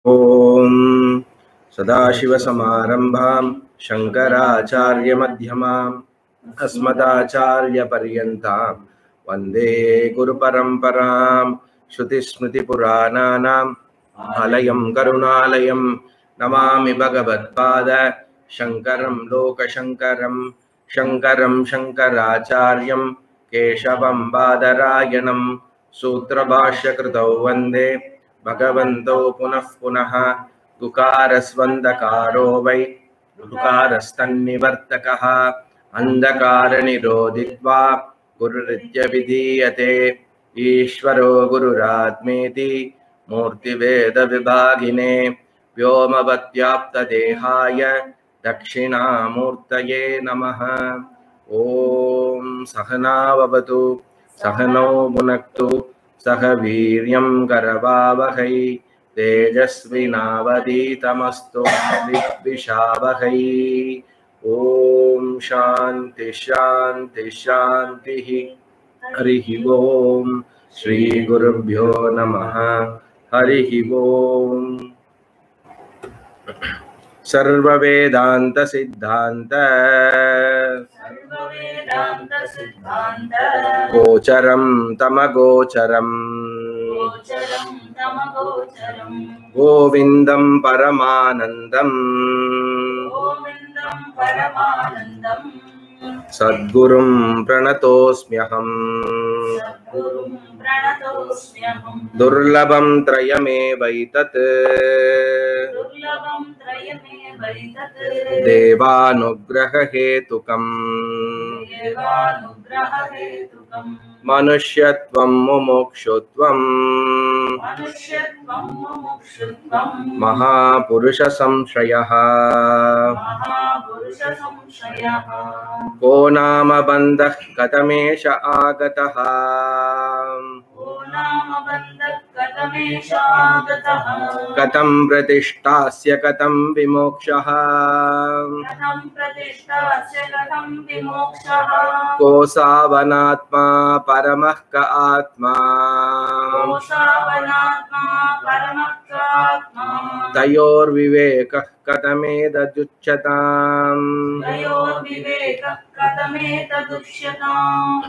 ॐ सदाशिवसमारम्भां शङ्कराचार्यमध्यमाम् अस्मदाचार्यपर्यन्तां वन्दे गुरुपरम्परां श्रुतिस्मृतिपुराणानाम् आलयं करुणालयं नमामि भगवत्पाद शङ्करं लोकशङ्करं शङ्करं शङ्कराचार्यं केशवं बादरायणं सूत्रभाष्यकृतौ वन्दे भगवन्तौ पुनः पुनः दुकारस्वन्दकारो वै दुकारस्तन्निवर्तकः अन्धकारनिरोधित्वा गुरुरित्यभिधीयते ईश्वरो गुरुरात्मेति मूर्तिवेदविभागिने व्योमवत्याप्तदेहाय दक्षिणामूर्तये नमः ॐ सहनाववतु सहनौ भुनक्तु सह वीर्यं करवावहै तेजस्विनावधीतमस्तु विद्विषावहै ॐ शान्ति शान्ति शान्तिः हरिः ॐ श्रीगुरुभ्यो नमः हरिः ॐ सर्ववेदान्तसिद्धान्त सर्ववेदान्त सिद्धान्त गोचरं तमगोचरम् गोचरं तमगोचरम् गोविन्दं परमानन्दम् गोविन्दं परमानन्दम् सद्गुरुं प्रणतोऽस्म्यहम् सद्गुरुं प्रणतोऽस्म्यहम् दुर्लभं त्रयमेवैतत् दुर्लभं त्रयमेवैतत् देवानुग्ररहेतुकम् देवानुग्ररहेतुकम् मनुष्यत्वं मुमुक्षुत्वम् मनुष्यत्वं मुमुक्षुत्वं महापुरुषसंशयः महापुरुषसंशयः को नाम बन्धः कथमेष आगतः को नाम बन्धः कथमेषागतः कथं प्रतिष्ठास्य कथं विमोक्षः कथं प्रतिष्ठास्य कथं विमोक्षः कोऽसावनात्मा परमः क आत्मा कोशावनात्मा परमत्वात्मा तयोर्विवेकः कथमेदजुच्यताम् तयोर्विवेकः कथमेतदुष्यताम्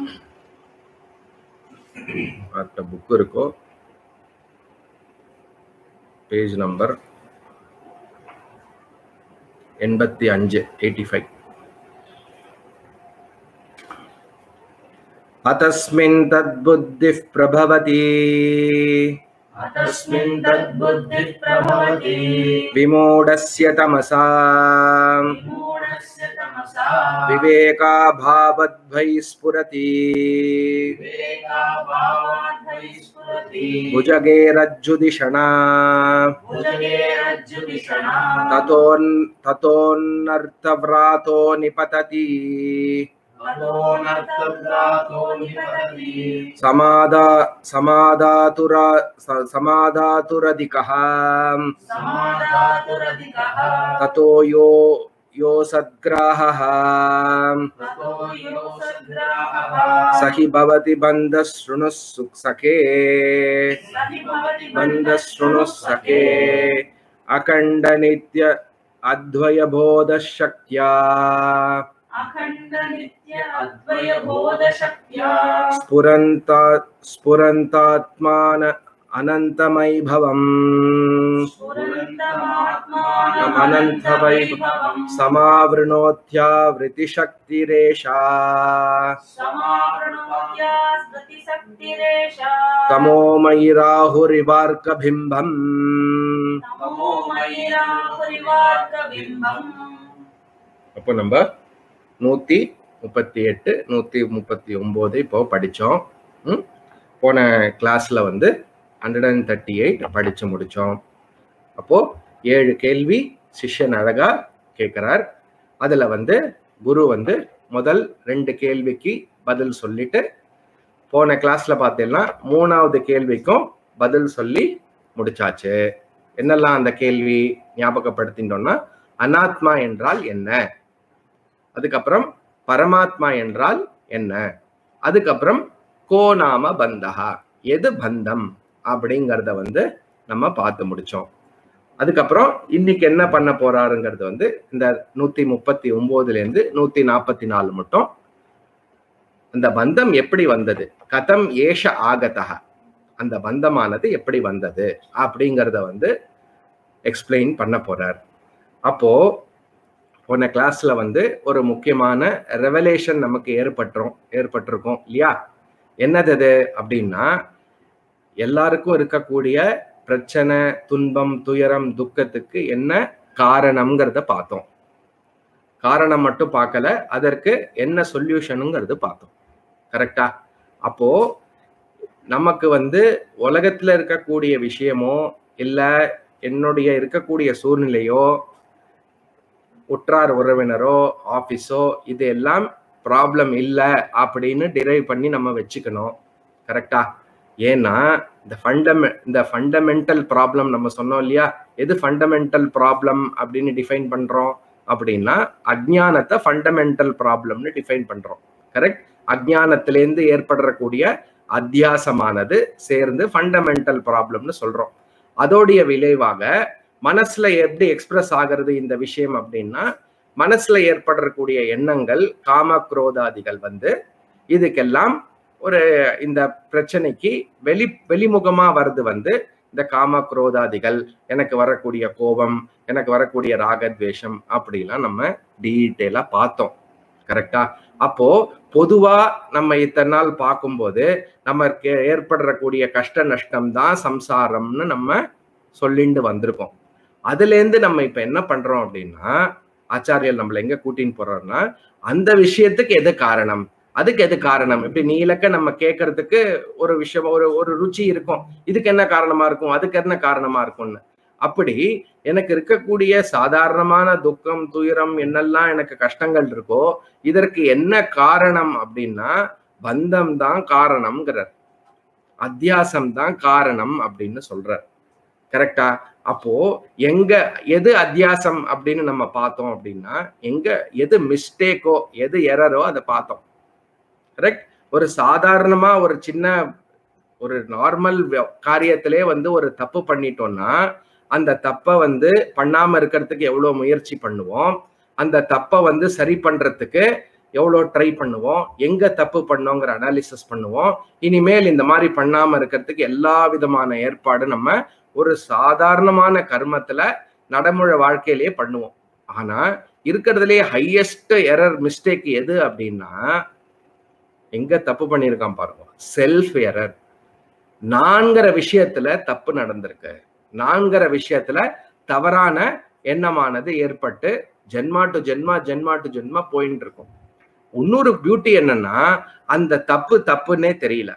அந்த புக் இருக்கோ பேஜ் நம்பர் எண்பத்தி அஞ்சு எயிட்டி ஃபைவ் अतस्मिन् तद्बुद्धिः प्रभवति तस्मिन् तद्बुद्धिः प्रभवति विमूढस्य तमसा मूढस्य तमसा विवेकाभावद्वै स्फुरति विवेकाभावाद्वै स्फुरति भुजगेरज्जुदिषणा भुजगेरज्जुविषणा ततोन् ततोन्नर्थव्रातो निपतति ततोऽनर्थव्रातो निपतति समादा समादातुरा स- समादातुरधिकः समादातुरधिकः ततो यो यो सद्ग्राहः ततो यो सद्ग्राहः स हि भवति बन्धः शृणुः सु- सखे स हि भवति बन्धः शृणुः सखे अखण्डनित्य अद्वयबोधशक्त्या अखण्डनित्य अद्वयबोधशक्त्या स्फुरन्ता स्फुरन्तात्मान अनन्तमैभवम् स्फुरन्तमात्मानम् अनन्तवैभवम् समावृणोत्यावृतिशक्तिरेषा समावृणोत्या स्मृतिशक्तिरेषा तमोमयि राहुरिवार्कबिम्बम् तमो मयिराहुरिवार्कबिम्बम् அப்போ நம்ம நூற்றி முப்பத்தி எட்டு நூற்றி முப்பத்தி ஒம்பது இப்போ படித்தோம் ம்? போன கிளாஸில் வந்து ஹண்ட்ரட் அண்ட் தேர்ட்டி எயிட் படித்து முடித்தோம் அப்போது ஏழு கேள்வி சிஷ்யன் அழகா கேட்குறார் அதில் வந்து குரு வந்து முதல் ரெண்டு கேள்விக்கு பதில் சொல்லிட்டு போன கிளாஸில் பார்த்தீங்கன்னா மூணாவது கேள்விக்கும் பதில் சொல்லி முடிச்சாச்சு என்னெல்லாம் அந்த கேள்வி ஞாபகப்படுத்திட்டோம்னா அனாத்மா என்றால் என்ன அதுக்கப்புறம் பரமாத்மா என்றால் என்ன அதுக்கப்புறம் கோ நாம பந்தகா எது பந்தம் அப்படிங்கிறத வந்து நம்ம பார்த்து முடிச்சோம் அதுக்கப்புறம் இன்னைக்கு என்ன பண்ண போறாருங்கிறது வந்து இந்த நூத்தி முப்பத்தி ஒன்பதுல இருந்து நூத்தி நாற்பத்தி நாலு மட்டும் அந்த பந்தம் எப்படி வந்தது கதம் ஏஷ ஆகதக அந்த பந்தமானது எப்படி வந்தது அப்படிங்கிறத வந்து எக்ஸ்பிளைன் பண்ண போறார் அப்போ போன கிளாஸ்ல வந்து ஒரு முக்கியமான ரெவலேஷன் நமக்கு ஏற்பட்டுரும் ஏற்பட்டிருக்கும் இல்லையா என்னது அது அப்படின்னா எல்லாருக்கும் இருக்கக்கூடிய பிரச்சனை துன்பம் துயரம் துக்கத்துக்கு என்ன காரணம்ங்கிறத பார்த்தோம் காரணம் மட்டும் பார்க்கல அதற்கு என்ன சொல்யூஷனுங்கிறது பார்த்தோம் கரெக்டா அப்போ நமக்கு வந்து உலகத்துல இருக்கக்கூடிய விஷயமோ இல்ல என்னுடைய இருக்கக்கூடிய சூழ்நிலையோ உற்றார் உறவினரோ ஆஃபீஸோ இது எல்லாம் ப்ராப்ளம் இல்லை அப்படின்னு டிரைவ் பண்ணி நம்ம வச்சுக்கணும் கரெக்டா ஏன்னா இந்த ஃபண்டமெ இந்த ஃபண்டமெண்டல் ப்ராப்ளம் நம்ம சொன்னோம் இல்லையா எது ஃபண்டமெண்டல் ப்ராப்ளம் அப்படின்னு டிஃபைன் பண்றோம் அப்படின்னா அஜ்ஞானத்தை ஃபண்டமெண்டல் ப்ராப்ளம்னு டிஃபைன் பண்றோம் கரெக்ட் அஜ்ஞானத்திலேருந்து ஏற்படக்கூடிய அத்தியாசமானது சேர்ந்து ஃபண்டமெண்டல் ப்ராப்ளம்னு சொல்றோம் அதோடைய விளைவாக மனசுல எப்படி எக்ஸ்பிரஸ் ஆகிறது இந்த விஷயம் அப்படின்னா மனசுல ஏற்படக்கூடிய எண்ணங்கள் காம குரோதாதிகள் வந்து இதுக்கெல்லாம் ஒரு இந்த பிரச்சனைக்கு வெளி வெளிமுகமா வருது வந்து இந்த காம குரோதாதிகள் எனக்கு வரக்கூடிய கோபம் எனக்கு வரக்கூடிய ராகத்வேஷம் அப்படிலாம் நம்ம டீட்டெயிலா பார்த்தோம் கரெக்டா அப்போ பொதுவா நம்ம இத்தனை நாள் பார்க்கும்போது நமக்கு ஏற்படக்கூடிய கஷ்ட நஷ்டம் தான் சம்சாரம்னு நம்ம சொல்லிட்டு வந்திருக்கோம் அதுல இருந்து நம்ம இப்ப என்ன பண்றோம் அப்படின்னா ஆச்சாரியர் நம்மள எங்க கூட்டின்னு போறோம்னா அந்த விஷயத்துக்கு எது காரணம் அதுக்கு எது காரணம் இப்படி நீலக்க நம்ம கேட்கறதுக்கு ஒரு விஷயம் ஒரு ஒரு ருச்சி இருக்கும் இதுக்கு என்ன காரணமா இருக்கும் அதுக்கு என்ன காரணமா இருக்கும்னு அப்படி எனக்கு இருக்கக்கூடிய சாதாரணமான துக்கம் துயரம் என்னெல்லாம் எனக்கு கஷ்டங்கள் இருக்கோ இதற்கு என்ன காரணம் அப்படின்னா பந்தம் தான் காரணம்ங்கிறார் அத்தியாசம் தான் காரணம் அப்படின்னு சொல்றார் கரெக்டா அப்போ எங்க எது அத்தியாசம் அப்படின்னு நம்ம பார்த்தோம் அப்படின்னா எங்க எது மிஸ்டேக்கோ எது எரரோ அதை பார்த்தோம் கரெக்ட் ஒரு சாதாரணமா ஒரு சின்ன ஒரு நார்மல் காரியத்திலே வந்து ஒரு தப்பு பண்ணிட்டோம்னா அந்த தப்பை வந்து பண்ணாம இருக்கிறதுக்கு எவ்வளவு முயற்சி பண்ணுவோம் அந்த தப்பை வந்து சரி பண்றதுக்கு எவ்வளோ ட்ரை பண்ணுவோம் எங்க தப்பு பண்ணோங்கிற அனாலிசிஸ் பண்ணுவோம் இனிமேல் இந்த மாதிரி பண்ணாம இருக்கிறதுக்கு எல்லா விதமான ஏற்பாடு நம்ம ஒரு சாதாரணமான கர்மத்துல நடைமுறை வாழ்க்கையிலேயே பண்ணுவோம் ஆனா இருக்கிறதுலே ஹையஸ்ட் எரர் மிஸ்டேக் எது அப்படின்னா எங்க தப்பு பண்ணியிருக்கான் பாருங்க செல்ஃப் எரர் நான்கிற விஷயத்துல தப்பு நடந்திருக்கு நான்கிற விஷயத்துல தவறான எண்ணமானது ஏற்பட்டு ஜென்மா டு ஜென்மா ஜென்மா டு ஜென்மா போயின்னு இருக்கும் இன்னொரு பியூட்டி என்னன்னா அந்த தப்பு தப்புன்னே தெரியல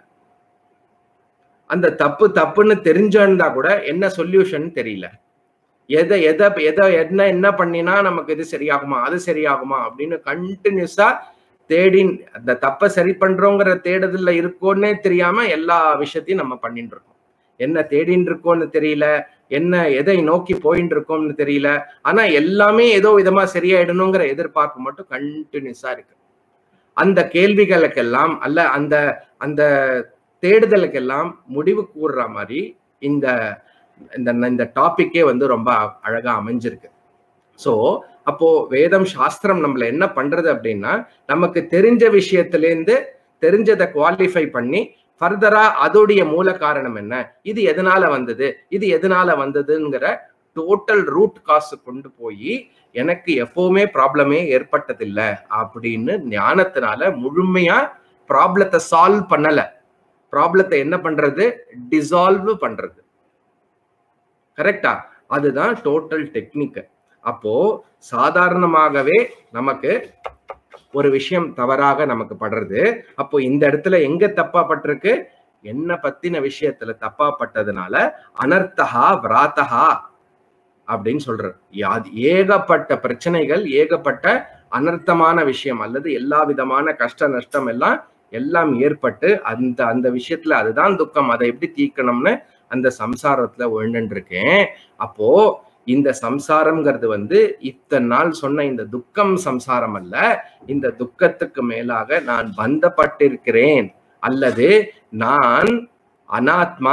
அந்த தப்பு தப்புன்னு தெரிஞ்சிருந்தா கூட என்ன சொல்யூஷன் தெரியல எதை எதை எதை என்ன என்ன பண்ணினா நமக்கு இது சரியாகுமா அது சரியாகுமா அப்படின்னு கண்டினியூஸா தேடி அந்த தப்பை சரி பண்றோங்கிற தேடுதல்ல இருக்கோன்னே தெரியாம எல்லா விஷயத்தையும் நம்ம பண்ணிட்டு இருக்கோம் என்ன தேடின்னு இருக்கோம்னு தெரியல என்ன எதை நோக்கி போயின்னு இருக்கோம்னு தெரியல ஆனா எல்லாமே ஏதோ விதமா சரியாயிடணுங்கிற எதிர்பார்ப்பு மட்டும் கண்டினியூஸா இருக்கு அந்த கேள்விகளுக்கெல்லாம் அல்ல அந்த அந்த தேடுதலுக்கெல்லாம் முடிவு கூறுற மாதிரி இந்த இந்த இந்த டாபிக்கே வந்து ரொம்ப அழகா அமைஞ்சிருக்கு ஸோ அப்போ வேதம் சாஸ்திரம் நம்மள என்ன பண்றது அப்படின்னா நமக்கு தெரிஞ்ச விஷயத்திலேருந்து தெரிஞ்சதை குவாலிஃபை பண்ணி ஃபர்தரா அதோடைய மூல காரணம் என்ன இது எதனால வந்தது இது எதனால வந்ததுங்கிற டோட்டல் ரூட் காசு கொண்டு போய் எனக்கு எப்பவுமே ப்ராப்ளமே ஏற்பட்டதில்லை அப்படின்னு ஞானத்தினால முழுமையா ப்ராப்ளத்தை சால்வ் பண்ணல ப்ராப்ளத்தை என்ன பண்றது டிசால்வ் பண்றது கரெக்டா அதுதான் டோட்டல் டெக்னிக் அப்போ சாதாரணமாகவே நமக்கு ஒரு விஷயம் தவறாக நமக்கு படுறது அப்போ இந்த இடத்துல எங்க தப்பா பட்டிருக்கு என்ன பத்தின விஷயத்துல தப்பா பட்டதுனால அனர்த்தகா விராத்தகா அப்படின்னு சொல்றாரு ஏகப்பட்ட பிரச்சனைகள் ஏகப்பட்ட அனர்த்தமான விஷயம் அல்லது எல்லா விதமான கஷ்ட நஷ்டம் எல்லாம் எல்லாம் ஏற்பட்டு அந்த அந்த விஷயத்துல அதுதான் துக்கம் அதை எப்படி தீர்க்கணும்னு அந்த சம்சாரத்துல உழண்டு இருக்கேன் அப்போ இந்த சம்சாரம்ங்கிறது வந்து இத்தனை நாள் சொன்ன இந்த துக்கம் சம்சாரம் அல்ல இந்த துக்கத்துக்கு மேலாக நான் பந்தப்பட்டிருக்கிறேன் அல்லது நான் அனாத்மா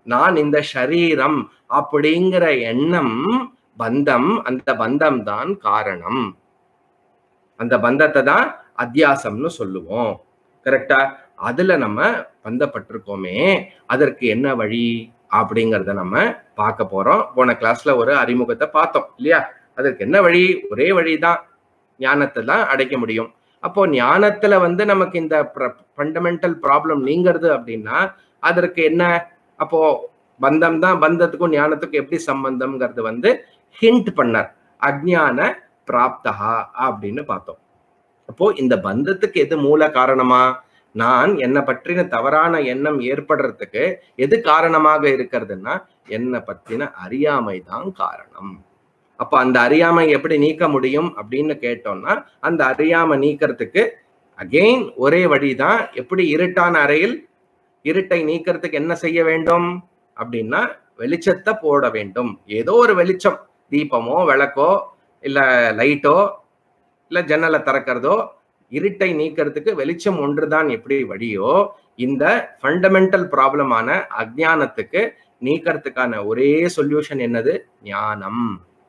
நான் இந்த ஷரீரம் அப்படிங்கிற எண்ணம் பந்தம் அந்த பந்தம் தான் காரணம் அந்த பந்தத்தை தான் அத்தியாசம்னு சொல்லுவோம் கரெக்டா அதுல நம்ம பந்தப்பட்டிருக்கோமே அதற்கு என்ன வழி அப்படிங்கறத நம்ம பார்க்க போறோம் போன கிளாஸ்ல ஒரு அறிமுகத்தை பார்த்தோம் இல்லையா அதற்கு என்ன வழி ஒரே வழிதான் ஞானத்தை தான் அடைக்க முடியும் அப்போ ஞானத்துல வந்து நமக்கு இந்த ஃபண்டமெண்டல் ப்ராப்ளம் நீங்கிறது அப்படின்னா அதற்கு என்ன அப்போ பந்தம் தான் பந்தத்துக்கும் ஞானத்துக்கும் எப்படி சம்பந்தம்ங்கிறது வந்து ஹிண்ட் பண்ணார் அஜ்ஞான பிராப்தகா அப்படின்னு பார்த்தோம் அப்போ இந்த பந்தத்துக்கு எது மூல காரணமா நான் என்னை பற்றின தவறான எண்ணம் ஏற்படுறதுக்கு எது காரணமாக இருக்கிறதுன்னா என்னை பற்றின அறியாமை தான் காரணம் அப்ப அந்த அறியாமை எப்படி நீக்க முடியும் அப்படின்னு கேட்டோம்னா அந்த அறியாமை நீக்கிறதுக்கு அகெயின் ஒரே வழிதான் எப்படி இருட்டான அறையில் இருட்டை நீக்கிறதுக்கு என்ன செய்ய வேண்டும் அப்படின்னா வெளிச்சத்தை போட வேண்டும் ஏதோ ஒரு வெளிச்சம் தீபமோ விளக்கோ இல்ல லைட்டோ இல்ல ஜன்னலை திறக்கிறதோ இருட்டை நீக்கிறதுக்கு வெளிச்சம் ஒன்றுதான் எப்படி வழியோ இந்த ஃபண்டமெண்டல் ப்ராப்ளமான அஜ்ஞானத்துக்கு நீக்கிறதுக்கான ஒரே சொல்யூஷன் என்னது ஞானம்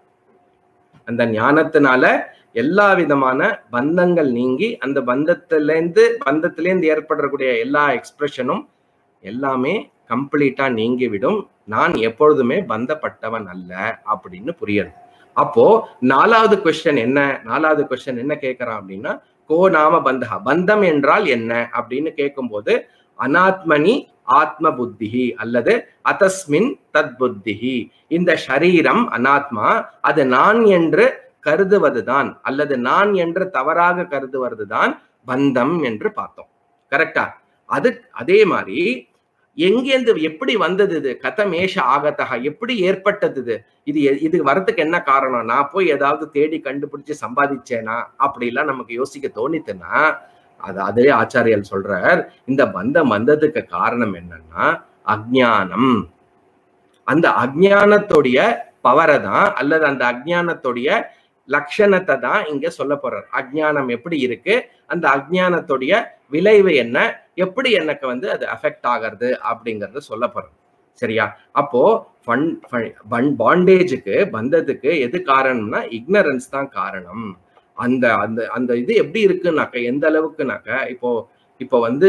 அந்த ஞானத்தினால எல்லா விதமான பந்தங்கள் நீங்கி அந்த பந்தத்திலேருந்து பந்தத்திலேருந்து ஏற்படக்கூடிய எல்லா எக்ஸ்பிரஷனும் எல்லாமே கம்ப்ளீட்டா நீங்கிவிடும் நான் எப்பொழுதுமே பந்தப்பட்டவன் அல்ல அப்படின்னு புரியுது அப்போ நாலாவது கொஸ்டின் என்ன நாலாவது கொஸ்டின் என்ன கேட்கறான் அப்படின்னா கோ நாம பந்தகா பந்தம் என்றால் என்ன அப்படின்னு கேட்கும்போது அனாத்மனி ஆத்ம புத்திஹி அல்லது அதஸ்மின் தத் புத்திஹி இந்த ஷரீரம் அனாத்மா அது நான் என்று கருதுவதுதான் அல்லது நான் என்று தவறாக கருதுவதுதான் பந்தம் என்று பார்த்தோம் கரெக்டா அது அதே மாதிரி எங்கேருந்து எப்படி வந்தது இது கதமேஷ ஆகத்தகா எப்படி ஏற்பட்டது இது இது எ- இது வரதுக்கு என்ன காரணம் நான் போய் ஏதாவது தேடி கண்டுபிடிச்சு சம்பாதிச்சேனா அப்படிலாம் நமக்கு யோசிக்க தோணித்துன்னா அது அதே ஆச்சாரியர் சொல்றார் இந்த பந்தம் வந்ததுக்கு காரணம் என்னன்னா அஜ்ஞானம் அந்த அஜ்ஞானத்துடைய பவரை தான் அல்லது அந்த அஜ்ஞானத்துடைய லட்சணத்தை தான் இங்க சொல்ல போறார் அஜ்ஞானம் எப்படி இருக்கு அந்த அஜ்ஞானத்துடைய விளைவு என்ன எப்படி எனக்கு வந்து அது அஃபெக்ட் ஆகிறது அப்படிங்கறத சொல்ல போறோம் சரியா அப்போ ஃபன் பாண்டேஜுக்கு பந்தத்துக்கு எது காரணம்னா இக்னரன்ஸ் தான் காரணம் அந்த அந்த அந்த இது எப்படி இருக்குனாக்க எந்த அளவுக்குனாக்க இப்போ இப்போ வந்து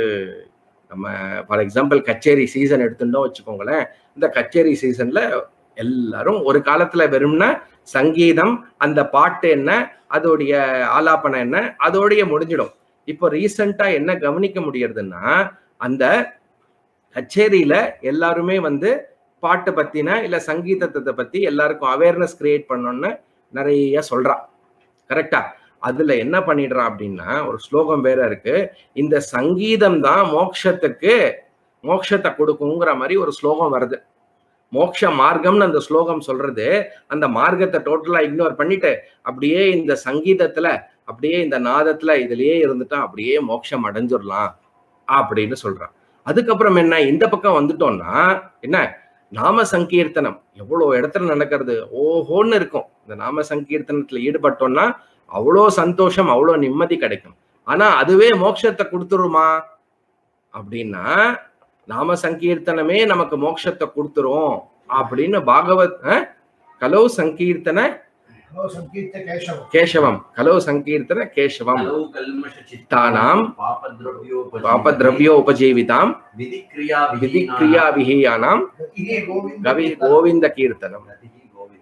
நம்ம ஃபார் எக்ஸாம்பிள் கச்சேரி சீசன் எடுத்துட்டோம் வச்சுக்கோங்களேன் இந்த கச்சேரி சீசன்ல எல்லாரும் ஒரு காலத்துல வெறும்னா சங்கீதம் அந்த பாட்டு என்ன அதோடைய ஆலாபனம் என்ன அதோடைய முடிஞ்சிடும் இப்போ ரீசெண்டா என்ன கவனிக்க முடியறதுன்னா அந்த கச்சேரியில எல்லாருமே வந்து பாட்டு பத்தின இல்ல சங்கீதத்தை பத்தி எல்லாருக்கும் அவேர்னஸ் கிரியேட் பண்ணணும்னு நிறைய சொல்றா கரெக்டா அதுல என்ன பண்ணிடுறா அப்படின்னா ஒரு ஸ்லோகம் வேற இருக்கு இந்த சங்கீதம் தான் மோட்சத்துக்கு மோட்சத்தை கொடுக்குங்கிற மாதிரி ஒரு ஸ்லோகம் வருது மோட்ச மார்க்கம்னு அந்த ஸ்லோகம் சொல்றது அந்த மார்க்கத்தை டோட்டலா இக்னோர் பண்ணிட்டு அப்படியே இந்த சங்கீதத்துல அப்படியே இந்த நாதத்துல இதுலயே இருந்துட்டா அப்படியே மோட்சம் அடைஞ்சிடலாம் அப்படின்னு சொல்றான் அதுக்கப்புறம் என்ன இந்த பக்கம் வந்துட்டோம்னா என்ன நாம சங்கீர்த்தனம் எவ்வளவு இடத்துல நடக்கிறது ஓஹோன்னு இருக்கும் இந்த நாம சங்கீர்த்தனத்துல ஈடுபட்டோம்னா அவ்வளோ சந்தோஷம் அவ்வளோ நிம்மதி கிடைக்கும் ஆனா அதுவே மோட்சத்தை கொடுத்துருமா அப்படின்னா நாம சங்கீர்த்தனமே நமக்கு மோட்சத்தை கொடுத்துரும் அப்படின்னு பாகவத் அஹ், கலவு சங்கீர்த்தன ஹலோ சங்கீர்த்த கேசவம் கேசவம் கலவு சங்கீர்த்தன கேசவம் हलौ कल्मषचित्तानां तानां पापद्रव्योपजीवितां பாபத்ரவ்யோ உபஜீவிதாம் विधिक्रिया விதி கிரியா விஹீயானாம் இதே கோவிந்த கவி கோவிந்த கீர்த்தனம் गोविन्द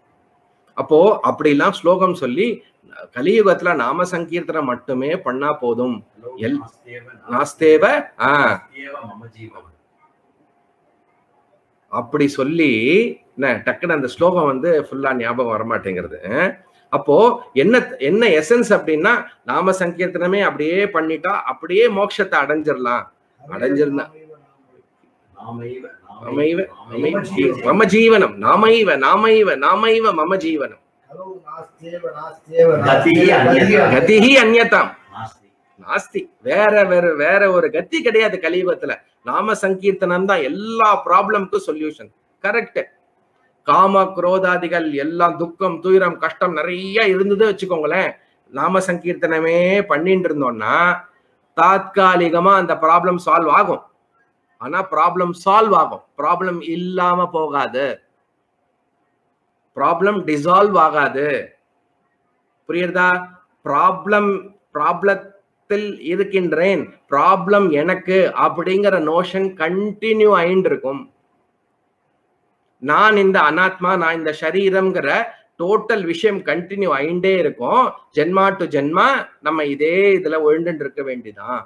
அப்போ அப்படிலாம் ஸ்லோகம் சொல்லி கலியுகத்துல நாம சங்கீர்த்தனம் மட்டுமே பண்ணா போதும் हलौ எல்- नास्त्येव நாஸ்தேவ ஆ नास्त्येव मम जीवनम् அப்படி சொல்லி என்ன டக்குன்னு அந்த ஸ்லோகம் வந்து ஃபுல்லா ஞாபகம் வரமாட்டேங்கிறது அஹ். அப்போ என்ன என்ன எசன்ஸ் அப்படின்னா நாம சங்கீர்த்தனமே அப்படியே பண்ணிட்டா அப்படியே மோட்சத்தை அடைஞ்சிடலாம் அடைஞ்சிருந்தா. नामैव அமைவ नामैव அமைவ மம ஜீவனம் நாமைவ நாமைவ நாமைவ மம ஜீவனம் ஹலோ நாஸ்தேவ நாஸ்தேவ கதிஹி அந்நியதா. கதிஹி அந்யதாம் नास्ति நாஸ்தி வேற வேற வேற ஒரு கத்தி கிடையாது கலியுகத்துல நாம சங்கீர்த்தனம் தான் எல்லா ப்ராப்ளம்க்கும் சொல்யூஷன் கரெக்ட் காம குரோதாதிகள் எல்லாம் துக்கம் துயரம் கஷ்டம் நிறைய இருந்தது வச்சுக்கோங்களேன் நாம சங்கீர்த்தனமே பண்ணிட்டு இருந்தோம்னா தாத்காலிகமா அந்த ப்ராப்ளம் சால்வ் ஆகும் ஆனா ப்ராப்ளம் சால்வ் ஆகும் ப்ராப்ளம் இல்லாம போகாது ப்ராப்ளம் டிசால்வ் ஆகாது புரியுறதா ப்ராப்ளம் ப்ராப்ளத்தில் இருக்கின்றேன் ப்ராப்ளம் எனக்கு அப்படிங்கிற நோஷன் கண்டினியூ ஆயிட்டு இருக்கும் நான் இந்த அனாத்மா நான் இந்த சரீரம்ங்கிற டோட்டல் விஷயம் கண்டினியூ ஆயிண்டே இருக்கும் ஜென்மா டு ஜென்மா நம்ம இதே இதுல ஒழுண்டு இருக்க வேண்டியதான்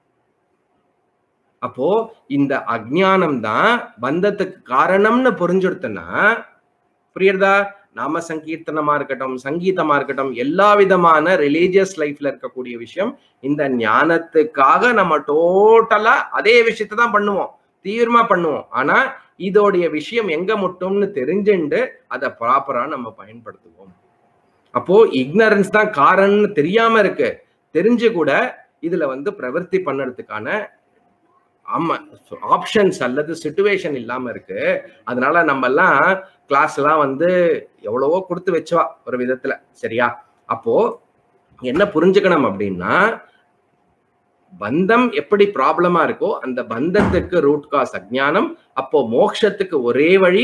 அப்போ இந்த அஜ்ஞானம் தான் பந்தத்துக்கு காரணம்னு புரிஞ்சுடுத்துனா புரியுறதா நாம சங்கீர்த்தனமா இருக்கட்டும் சங்கீதமா இருக்கட்டும் எல்லா விதமான ரிலீஜியஸ் லைஃப்ல இருக்கக்கூடிய விஷயம் இந்த ஞானத்துக்காக நம்ம டோட்டலா அதே விஷயத்தை தான் பண்ணுவோம் தீவிரமா பண்ணுவோம் ஆனா இதோடைய விஷயம் எங்க முட்டும்னு தெரிஞ்சுண்டு அதை ப்ராப்பரா நம்ம பயன்படுத்துவோம் அப்போ இக்னரன்ஸ் தான் காரணம்னு தெரியாம இருக்கு தெரிஞ்சு கூட இதுல வந்து பிரவர்த்தி பண்ணுறதுக்கான ஆமா ஆப்ஷன்ஸ் அல்லது சுச்சுவேஷன் இல்லாம இருக்கு அதனால நம்ம எல்லாம் கிளாஸ் எல்லாம் வந்து எவ்வளவோ கொடுத்து வச்சவா ஒரு விதத்துல சரியா அப்போ என்ன புரிஞ்சுக்கணும் அப்படின்னா பந்தம் எப்படி ப்ராப்ளமா இருக்கோ அந்த பந்தத்துக்கு ரூட் காஸ் அஜ்ஞானம் அப்போ மோக்ஷத்துக்கு ஒரே வழி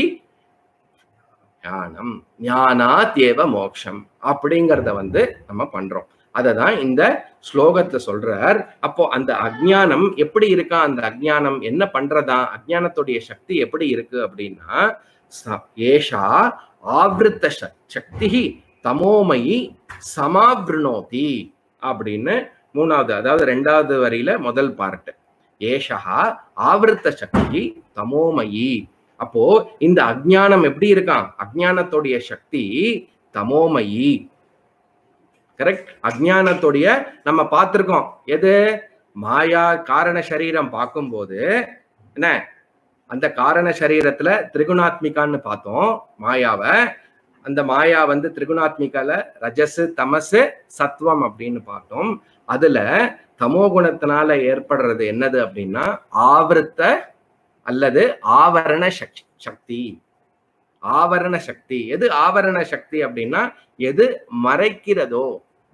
ஞானம் ஞானாத் ஏவ மோக்ஷம் அப்படிங்கிறத வந்து நம்ம பண்றோம் அதை தான் இந்த ஸ்லோகத்தை சொல்றார் அப்போ அந்த அஜ்ஞானம் எப்படி இருக்கா அந்த அஜ்ஞானம் என்ன பண்றதா அஜ்ஞானத்துடைய சக்தி எப்படி இருக்கு அப்படின்னா ச- ஏஷா ஆவೃத்த சக்தி தமோமயி சமாவிருணோதி அப்படின்னு மூணாவது அதாவது ரெண்டாவது வரியில முதல் பார்ட் ஏஷா ஆவೃத்த சக்தி தமோமயி அப்போ இந்த அஜ்ஞானம் எப்படி இருக்கான் அஜ்ஞானத்துடைய சக்தி தமோமயி கரெக்ட் அஜ்ஞானத்துடைய நம்ம பார்த்திருக்கோம் எது மாயா காரண சரீரம் பார்க்கும்போது என்ன அந்த காரண சரீரத்துல திரிகுணாத்மிகான்னு பார்த்தோம் மாயாவை அந்த மாயா வந்து திரிகுணாத்மிகால ரஜசு தமசு சத்வம் அப்படின்னு பார்த்தோம் அதுல தமோ குணத்தினால ஏற்படுறது என்னது அப்படின்னா ஆவருத்த அல்லது ஆவரண சக்~ சக்தி ஆவரண சக்தி எது ஆவரண சக்தி அப்படின்னா எது மறைக்கிறதோ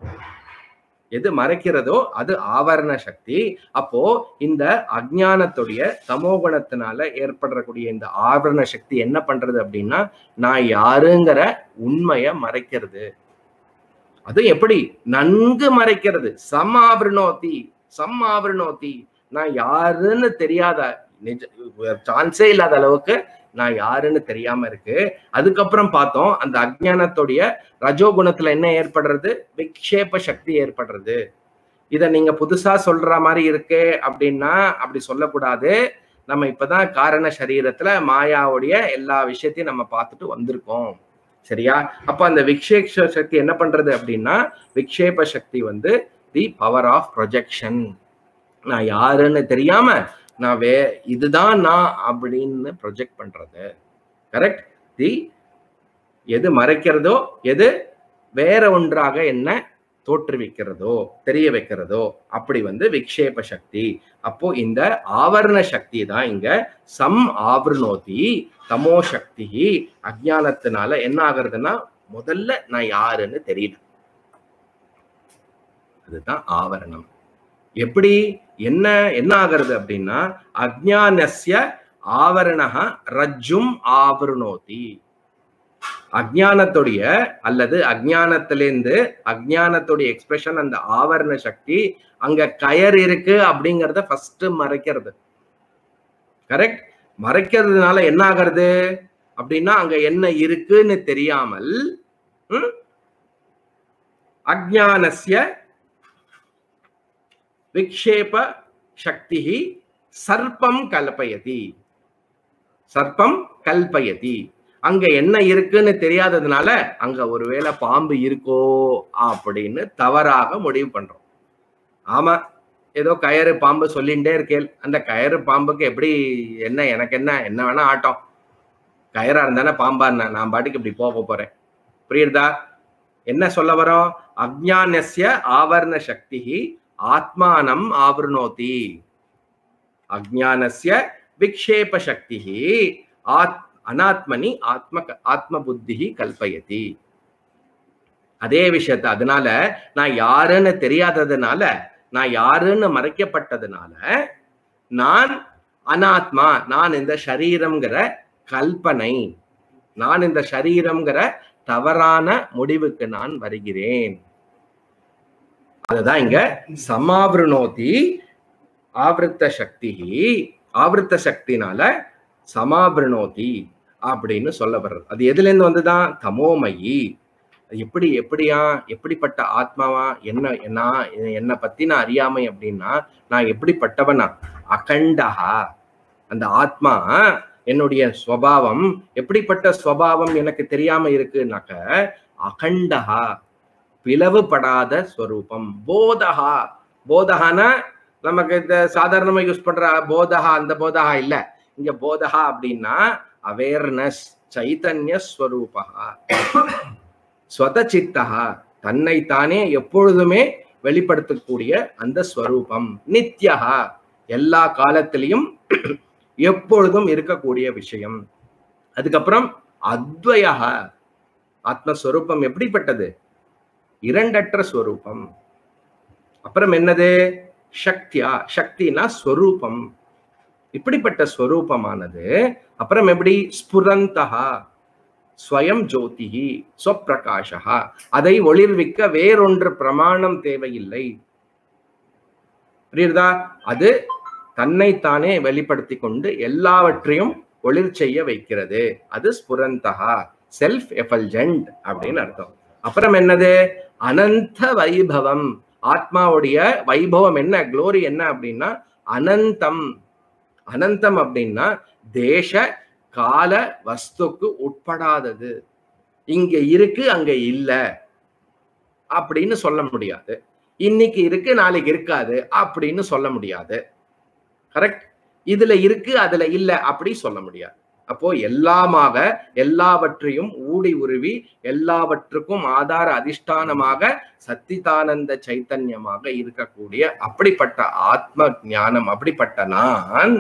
எது மறைக்கிறதோ அது ஆவரண சக்தி அப்போ இந்த அஜ்ஞானத்துடைய தமோகுணத்தினால ஏற்படக்கூடிய இந்த ஆவரண சக்தி என்ன பண்றது அப்படின்னா நான் யாருங்கிற உண்மைய மறைக்கிறது அது எப்படி நன்கு மறைக்கிறது சம் ஆவரணோத்தி சம் ஆவரணோத்தி நான் யாருன்னு தெரியாத நிஜ சான்ஸே இல்லாத அளவுக்கு நான் யாருன்னு தெரியாம இருக்கு அதுக்கப்புறம் பார்த்தோம் அந்த அஜ்ஞானத்துடைய ரஜோகுணத்துல என்ன ஏற்படுறது விக்ஷேப சக்தி ஏற்படுறது இத நீங்க புதுசா சொல்ற மாதிரி இருக்கே அப்படின்னா அப்படி சொல்லக்கூடாது நம்ம இப்பதான் காரண சரீரத்துல மாயாவுடைய எல்லா விஷயத்தையும் நம்ம பார்த்துட்டு வந்திருக்கோம் சரியா அப்ப அந்த விக்ஷேப சக்தி என்ன பண்றது அப்படின்னா விக்ஷேப சக்தி வந்து தி பவர் ஆஃப் ப்ரொஜெக்ஷன் நான் யாருன்னு தெரியாம நான் வே இதுதான் நான் அப்படின்னு ப்ரொஜெக்ட் பண்றது கரெக்ட் தி எது மறைக்கிறதோ எது வேற ஒன்றாக என்ன தோற்றுவிக்கிறதோ தெரிய வைக்கிறதோ அப்படி வந்து விக்ஷேப சக்தி அப்போ இந்த ஆவரண சக்தி தான் இங்க சம் ஆவரணோதி தமோ சக்தி அஜ்ஞானத்தினால என்ன ஆகுறதுன்னா முதல்ல நான் யாருன்னு தெரியல அதுதான் ஆவரணம் எப்படி என்ன என்ன ஆகிறது அப்படின்னா அஜ்ஞானஸ்ய ஆவரணக ரஜ்ஜும் ஆவருணோதி அஜ்ஞானத்துடைய அல்லது அஜ்ஞானத்திலேருந்து அஜ்ஞானத்துடைய எக்ஸ்பிரஷன் அந்த ஆவரண சக்தி அங்க கயர் இருக்கு அப்படிங்கறத ஃபர்ஸ்ட் மறைக்கிறது கரெக்ட் மறைக்கிறதுனால என்ன ஆகிறது அப்படின்னா அங்க என்ன இருக்குன்னு தெரியாமல் ம், அஜ்ஞானஸ்ய விக்ஷேப சக்தி சர்ப்பம் கல்பயதி சர்ப்பம் கல்பயதி அங்க என்ன இருக்குன்னு தெரியாததுனால அங்க ஒருவேளை பாம்பு இருக்கோ அப்படின்னு தவறாக முடிவு பண்றோம் ஆமா ஏதோ கயறு பாம்பு சொல்லிண்டே இருக்கேன் அந்த கயறு பாம்புக்கு எப்படி என்ன எனக்கு என்ன என்ன வேணா ஆட்டம் கயரா இருந்தானே பாம்பா இருந்தா நான் பாட்டுக்கு இப்படி போக போறேன் புரியுதா என்ன சொல்ல வரோம் அஜ்ஞானஸ்ய ஆவரண சக்தி ஆத்மானம் ஆவருணோதி அஜ்ஞானஸ்ய விக்ஷேப சக்தி ஆத் அனாத்மனி ஆத்ம ஆத்ம புத்தி கல்பயதி அதே விஷயத்த அதனால நான் யாருன்னு தெரியாததுனால நான் யாருன்னு மறைக்கப்பட்டதுனால நான் அனாத்மா நான் இந்த சரீரம்ங்கிற கல்பனை நான் இந்த சரீரம்ங்கிற தவறான முடிவுக்கு நான் வருகிறேன் அதுதான் இங்க சமாவிருணோதி ஆவருத்த சக்தி ஆவருத்த சக்தினால சமாவிருணோதி அப்படின்னு சொல்ல வர்றது அது எதுல இருந்து வந்துதான் தமோமயி அது எப்படி எப்படியா எப்படிப்பட்ட ஆத்மாவா என்ன நான் என்னை பத்தி நான் அறியாமை அப்படின்னா நான் எப்படிப்பட்டவனா அகண்டஹா அந்த ஆத்மா என்னுடைய ஸ்வபாவம் எப்படிப்பட்ட ஸ்வபாவம் எனக்கு தெரியாம இருக்குனாக்க அகண்டஹா பிளவுபடாத ஸ்வரூபம் போதஹா போதஹானா நமக்கு இந்த சாதாரணமா யூஸ் பண்ற போதஹா அந்த போதஹா இல்ல இங்க போதஹா அப்படின்னா அவேர்னஸ் சைத்தன்ய ஸ்வரூபா ஸ்வதச்சித்தா தன்னைத்தானே எப்பொழுதுமே வெளிப்படுத்தக்கூடிய அந்த ஸ்வரூபம் நித்யஹா எல்லா காலத்திலையும் எப்பொழுதும் இருக்கக்கூடிய விஷயம் அதுக்கப்புறம் அத்வயா ஆத்மஸ்வரூபம் எப்படிப்பட்டது இரண்டற்ற ஸ்வரூபம் அப்புறம் என்னது சக்தியா சக்தினா ஸ்வரூபம் இப்படிப்பட்ட ஸ்வரூபமானது அப்புறம் எப்படி ஸ்புரந்தகா ஸ்வயம் ஜோதிஹி ஸ்வப்பிரகாஷா அதை ஒளிர்விக்க வேறொன்று பிரமாணம் தேவையில்லை புரியுதா அது தன்னைத்தானே வெளிப்படுத்தி கொண்டு எல்லாவற்றையும் ஒளிர் செய்ய வைக்கிறது அது ஸ்புரந்தகா செல்ஃப் எஃபல்ஜென்ட் அப்படின்னு அர்த்தம் அப்புறம் என்னது அனந்த வைபவம் ஆத்மாவுடைய வைபவம் என்ன குளோரி என்ன அப்படின்னா அனந்தம் அனந்தம் அப்படின்னா தேச கால வஸ்துக்கு உட்படாதது இங்க இருக்கு அங்க இல்ல அப்படின்னு சொல்ல முடியாது இன்னைக்கு இருக்கு நாளைக்கு இருக்காது அப்படின்னு சொல்ல முடியாது கரெக்ட் இதுல இருக்கு அதுல இல்ல அப்படி சொல்ல முடியாது அப்போ எல்லாமாக எல்லாவற்றையும் ஊடி உருவி எல்லாவற்றுக்கும் ஆதார அதிஷ்டானமாக சத்திதானந்த சைத்தன்யமாக இருக்கக்கூடிய அப்படிப்பட்ட ஆத்ம ஞானம் அப்படிப்பட்ட நான்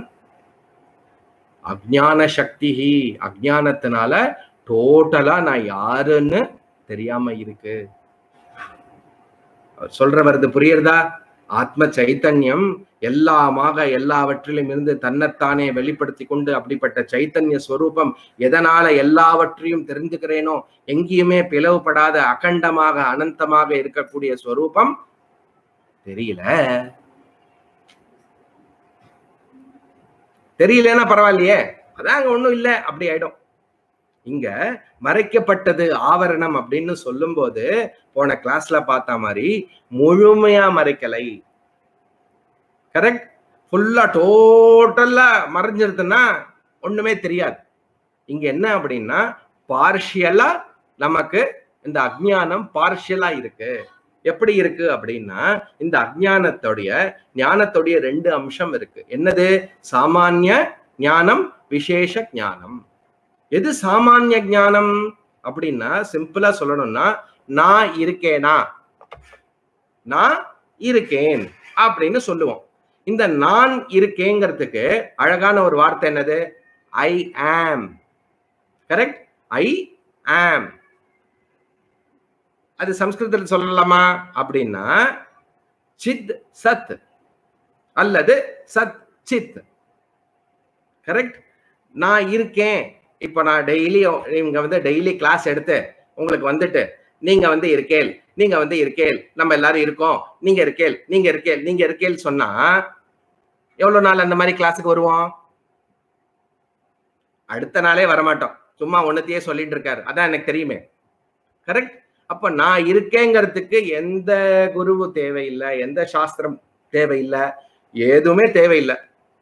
அஜ்ஞான சக்தி அஜ்ஞானத்தினால டோட்டலா நான் யாருன்னு தெரியாம இருக்கு அவர் சொல்ற வருது புரியுறதா ஆத்ம சைத்தன்யம் எல்லாமாக எல்லாவற்றிலும் இருந்து தன்னைத்தானே வெளிப்படுத்தி கொண்டு அப்படிப்பட்ட சைத்தன்ய ஸ்வரூபம் எதனால எல்லாவற்றையும் தெரிஞ்சுக்கிறேனோ எங்கேயுமே பிளவுபடாத அகண்டமாக அனந்தமாக இருக்கக்கூடிய ஸ்வரூபம் தெரியல தெரியலன்னா பரவாயில்லையே அதான் அங்க ஒண்ணும் இல்லை அப்படி ஆயிடும் இங்க மறைக்கப்பட்டது ஆவரணம் அப்படின்னு சொல்லும்போது போன கிளாஸ்ல பார்த்த மாதிரி முழுமையா மறைக்கலை கரெக்ட் ஃபுல்லா டோட்டலா மறைஞ்சிருதுன்னா ஒண்ணுமே தெரியாது இங்க என்ன அப்படின்னா பார்ஷியலா நமக்கு இந்த அஜ்ஞானம் பார்ஷியலா இருக்கு எப்படி இருக்கு அப்படின்னா இந்த அஜ்ஞானத்துடைய ஞானத்துடைய ரெண்டு அம்சம் இருக்கு என்னது சாமானிய ஞானம் விசேஷ ஞானம் எது சாமானிய ஞானம் அப்படின்னா சிம்பிளா சொல்லணும்னா நான் இருக்கேனா நான் இருக்கேன் அப்படின்னு சொல்லுவோம் இந்த நான் இருக்கேங்கிறதுக்கு அழகான ஒரு வார்த்தை என்னது ஐ ஆம் கரெக்ட் ஐ ஆம் அது சம்ஸ்கிருதத்தில் சொல்லலாமா அப்படின்னா சித் சத் அல்லது சத் சித் கரெக்ட் நான் இருக்கேன் இப்போ நான் டெய்லி இவங்க வந்து டெய்லி கிளாஸ் எடுத்து உங்களுக்கு வந்துட்டு நீங்க வந்து இருக்கேல் நீங்க வந்து இருக்கேல் நம்ம எல்லாரும் இருக்கோம் நீங்க இருக்கேல் நீங்க இருக்கேல் நீங்க இருக்கேல் சொன்னா எவ்வளவு நாள் அந்த மாதிரி கிளாஸுக்கு வருவோம் அடுத்த நாளே வரமாட்டோம் சும்மா ஒன்னத்தையே சொல்லிட்டு இருக்காரு அதான் எனக்கு தெரியுமே கரெக்ட் அப்ப நான் இருக்கேங்கிறதுக்கு எந்த குருவு தேவையில்லை எந்த சாஸ்திரம் தேவையில்லை எதுவுமே தேவையில்லை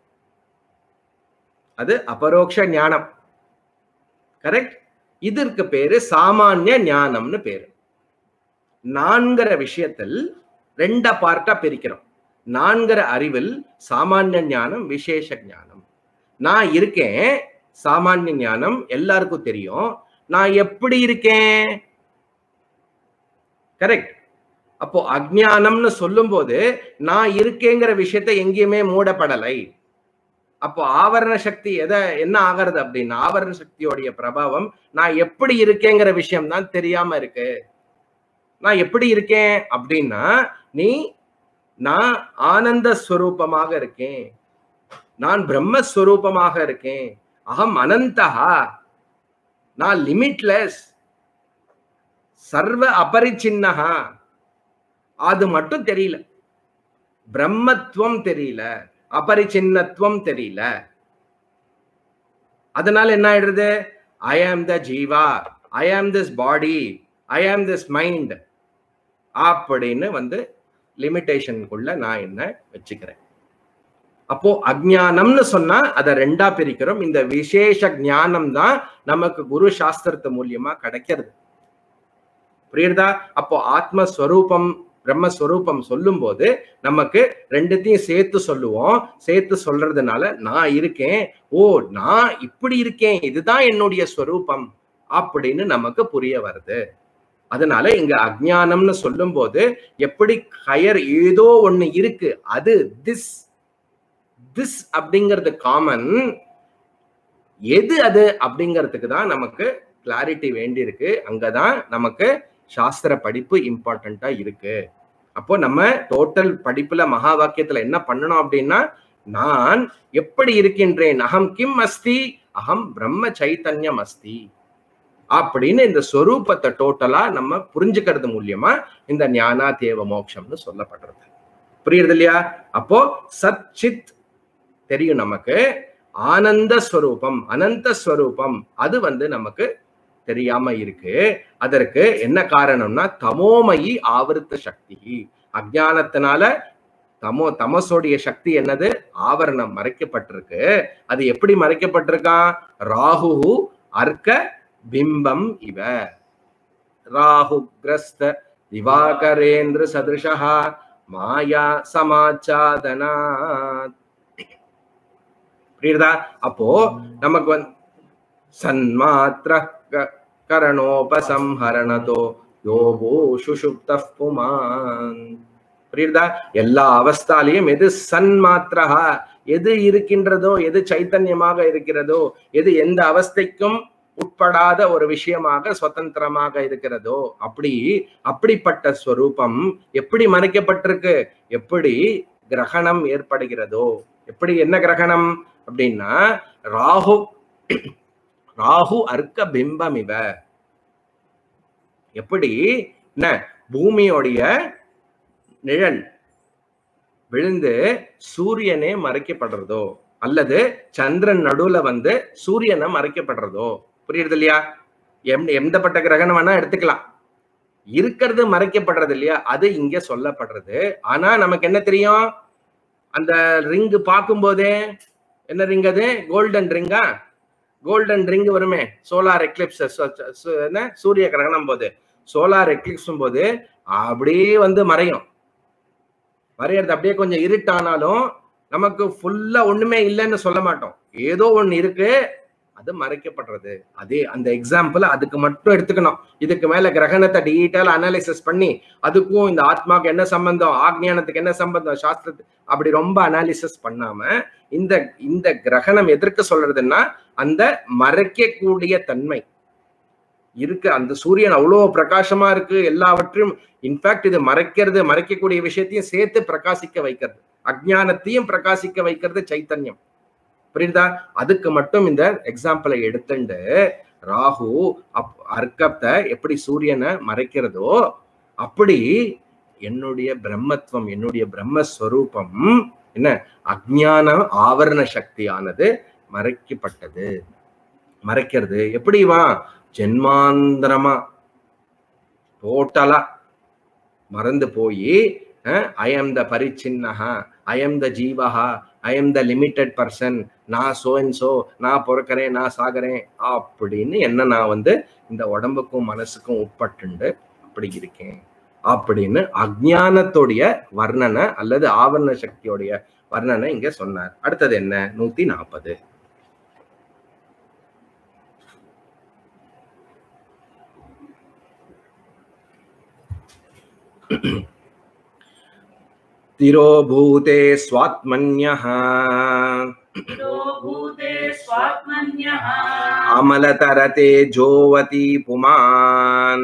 அது அபரோக்ஷ ஞானம் கரெக்ட் இதற்கு பேரு சாமானிய ஞானம்னு பேரு நான்கிற விஷயத்தில் ரெண்ட பார்ட்டா பிரிக்கிறோம் நான்கிற அறிவில் சாமானிய ஞானம் விசேஷ ஞானம் நான் இருக்கேன் சாமானிய ஞானம் எல்லாருக்கும் தெரியும் நான் எப்படி இருக்கேன் கரெக்ட் அப்போ அஜ்ஞானம்னு சொல்லும்போது நான் இருக்கேங்கிற விஷயத்தை எங்கேயுமே மூடப்படலை அப்போ ஆவரண சக்தி எதை என்ன ஆகிறது அப்படின்னா ஆவரண சக்தியோடைய பிரபாவம் நான் எப்படி இருக்கேங்கிற விஷயம் தான் தெரியாம இருக்கு நான் எப்படி இருக்கேன் அப்படின்னா நீ நான் ஆனந்த ஸ்வரூபமாக இருக்கேன் நான் பிரம்மஸ்வரூபமாக இருக்கேன் அகம் அனந்தஹா நான் லிமிட்லெஸ் சர்வ அபரிச்சின்னஹா அது மட்டும் தெரியல பிரம்மத்துவம் தெரியல அபரிச்சின்னத்துவம் தெரியல அதனால என்ன ஆயிடுறது ஐ ஆம் த ஜீவா ஐ ஆம் திஸ் பாடி ஐ ஆம் திஸ் மைண்ட் அப்படின்னு வந்து லிமிட்டேஷனுக்குள்ள நான் என்ன வச்சுக்கிறேன் அப்போ அஜ்ஞானம்னு சொன்னா அதை ரெண்டா பிரிக்கிறோம் இந்த விசேஷ ஞானம் தான் நமக்கு குரு சாஸ்திரத்து மூலியமா கிடைக்கிறது புரியுறதா அப்போ ஆத்மஸ்வரூபம் பிரம்மஸ்வரூபம் சொல்லும் போது நமக்கு ரெண்டுத்தையும் சேர்த்து சொல்லுவோம் சேர்த்து சொல்றதுனால நான் இருக்கேன் ஓ நான் இப்படி இருக்கேன் இதுதான் என்னுடைய ஸ்வரூபம் அப்படின்னு நமக்கு புரிய வருது அதனால இங்க அஜ்ஞானம்னு சொல்லும் போது எப்படி ஹயர் ஏதோ ஒண்ணு இருக்கு அது திஸ் திஸ் அப்படிங்கிறது காமன் எது அது அப்படிங்கிறதுக்கு தான் நமக்கு கிளாரிட்டி வேண்டியிருக்கு அங்கதான் நமக்கு சாஸ்திர படிப்பு இம்பார்ட்டண்டா இருக்கு அப்போ நம்ம டோட்டல் படிப்புல மகா வாக்கியத்துல என்ன பண்ணணும் அப்படின்னா நான் எப்படி இருக்கின்றேன் அகம் கிம் அஸ்தி அகம் பிரம்ம சைத்தன்யம் அஸ்தி அப்படின்னு இந்த ஸ்வரூபத்தை டோட்டலா நம்ம புரிஞ்சுக்கிறது மூலியமா இந்த ஞானா தேவ மோட்சம்னு சொல்லப்படுறது புரியுறது இல்லையா அப்போ சத் சித் தெரியும் நமக்கு ஆனந்த ஸ்வரூபம் அனந்த ஸ்வரூபம் அது வந்து நமக்கு தெரியாம இருக்கு அதற்கு என்ன காரணம்னா தமோமயி ஆவருத்த சக்தி அஜானத்தினால தமோ தமசோடைய சக்தி என்னது ஆவரணம் மறைக்கப்பட்டிருக்கு அது எப்படி மறைக்கப்பட்டிருக்கான் ராகு அர்க்க பிம்பம் இவ ராகு கிரஸ்த திவாகரேந்திர சதிருஷா மாயா சமாச்சாதனா புரியுதா அப்போ நமக்கு வந்து சன்மாத்திர க- கரணோபசம்ஹரணதோ யோகோ சுஷுப்த புமான் புரியுதா எல்லா அவஸ்தாலையும் எது சன்மாத்திரா எது இருக்கின்றதோ எது சைத்தன்யமாக இருக்கிறதோ எது எந்த அவஸ்தைக்கும் உட்படாத ஒரு விஷயமாக சுதந்திரமாக இருக்கிறதோ அப்படி அப்படிப்பட்ட ஸ்வரூபம் எப்படி மறைக்கப்பட்டிருக்கு எப்படி கிரகணம் ஏற்படுகிறதோ எப்படி என்ன கிரகணம் அப்படின்னா ராகு ராகு அர்க்க பிம்பம் இவ எப்படி என்ன பூமியோடைய நிழல் விழுந்து சூரியனே மறைக்கப்படுறதோ அல்லது சந்திரன் நடுவுல வந்து சூரியனை மறைக்கப்படுறதோ புரியுறது இல்லையா எம் எந்தப்பட்ட கிரகணம் வேணா எடுத்துக்கலாம் இருக்கிறது மறைக்கப்படுறது இல்லையா அது இங்க சொல்லப்படுறது ஆனா நமக்கு என்ன தெரியும் அந்த ரிங்கு பார்க்கும்போதே என்ன ரிங் அது கோல்டன் ரிங்கா கோல்டன் ரிங் வருமே சோலார் எக்லிப்ஸ் என்ன சூரிய கிரகணம் போது சோலார் எக்லிப்ஸும் போது அப்படியே வந்து மறையும் மறையறது அப்படியே கொஞ்சம் இருட்டானாலும் நமக்கு ஃபுல்லா ஒண்ணுமே இல்லைன்னு சொல்ல மாட்டோம் ஏதோ ஒண்ணு இருக்கு அது மறைக்கப்படுறது அதே அந்த எக்ஸாம்பிள் அதுக்கு மட்டும் எடுத்துக்கணும் இதுக்கு மேல கிரகணத்தை டீட்டெயில் அனாலிசிஸ் பண்ணி அதுக்கும் இந்த ஆத்மாக்கு என்ன சம்பந்தம் ஆக்ஞானத்துக்கு என்ன சம்பந்தம் சாஸ்திரத்துக்கு அப்படி ரொம்ப அனாலிசிஸ் பண்ணாம இந்த இந்த கிரகணம் எதற்கு சொல்றதுன்னா அந்த மறைக்கக்கூடிய தன்மை இருக்கு அந்த சூரியன் அவ்வளோ பிரகாசமா இருக்கு எல்லாவற்றையும் இன்ஃபேக்ட் இது மறைக்கிறது மறைக்கக்கூடிய விஷயத்தையும் சேர்த்து பிரகாசிக்க வைக்கிறது அஜ்ஞானத்தையும் பிரகாசிக்க வைக்கிறது சைத்தன்யம் புரியுதா அதுக்கு மட்டும் இந்த எக்ஸாம்பிளை எடுத்துண்டு ராகு அப் அர்க்கத்தை எப்படி சூரியனை மறைக்கிறதோ அப்படி என்னுடைய பிரம்மத்துவம் என்னுடைய பிரம்மஸ்வரூபம் என்ன அஜ்ஞான ஆவரண சக்தியானது மறைக்கப்பட்டது மறைக்கிறது எப்படி வா ஜென்மாந்திரமா டோட்டலா மறந்து போய் ஐ எம் த பரிச்சின்னஹா ஐ எம் த ஜீவஹா I am the limited person நான் சோ அண்ட் சோ நான் பிறக்கிறேன் நான் சாகிறேன் அப்படின்னு என்ன நான் வந்து இந்த உடம்புக்கும் மனசுக்கும் உட்பட்டுண்டு அப்படி இருக்கேன் அப்படின்னு அஜ்ஞானத்துடைய வர்ணனை அல்லது ஆவரண சக்தியோடைய வர்ணனை இங்க சொன்னார் அடுத்தது என்ன நூத்தி நாற்பது तिरोभूते स्वात्मन्यः तिरो भूते स्वात्मन्यः अमलतरते जोवति पुमान्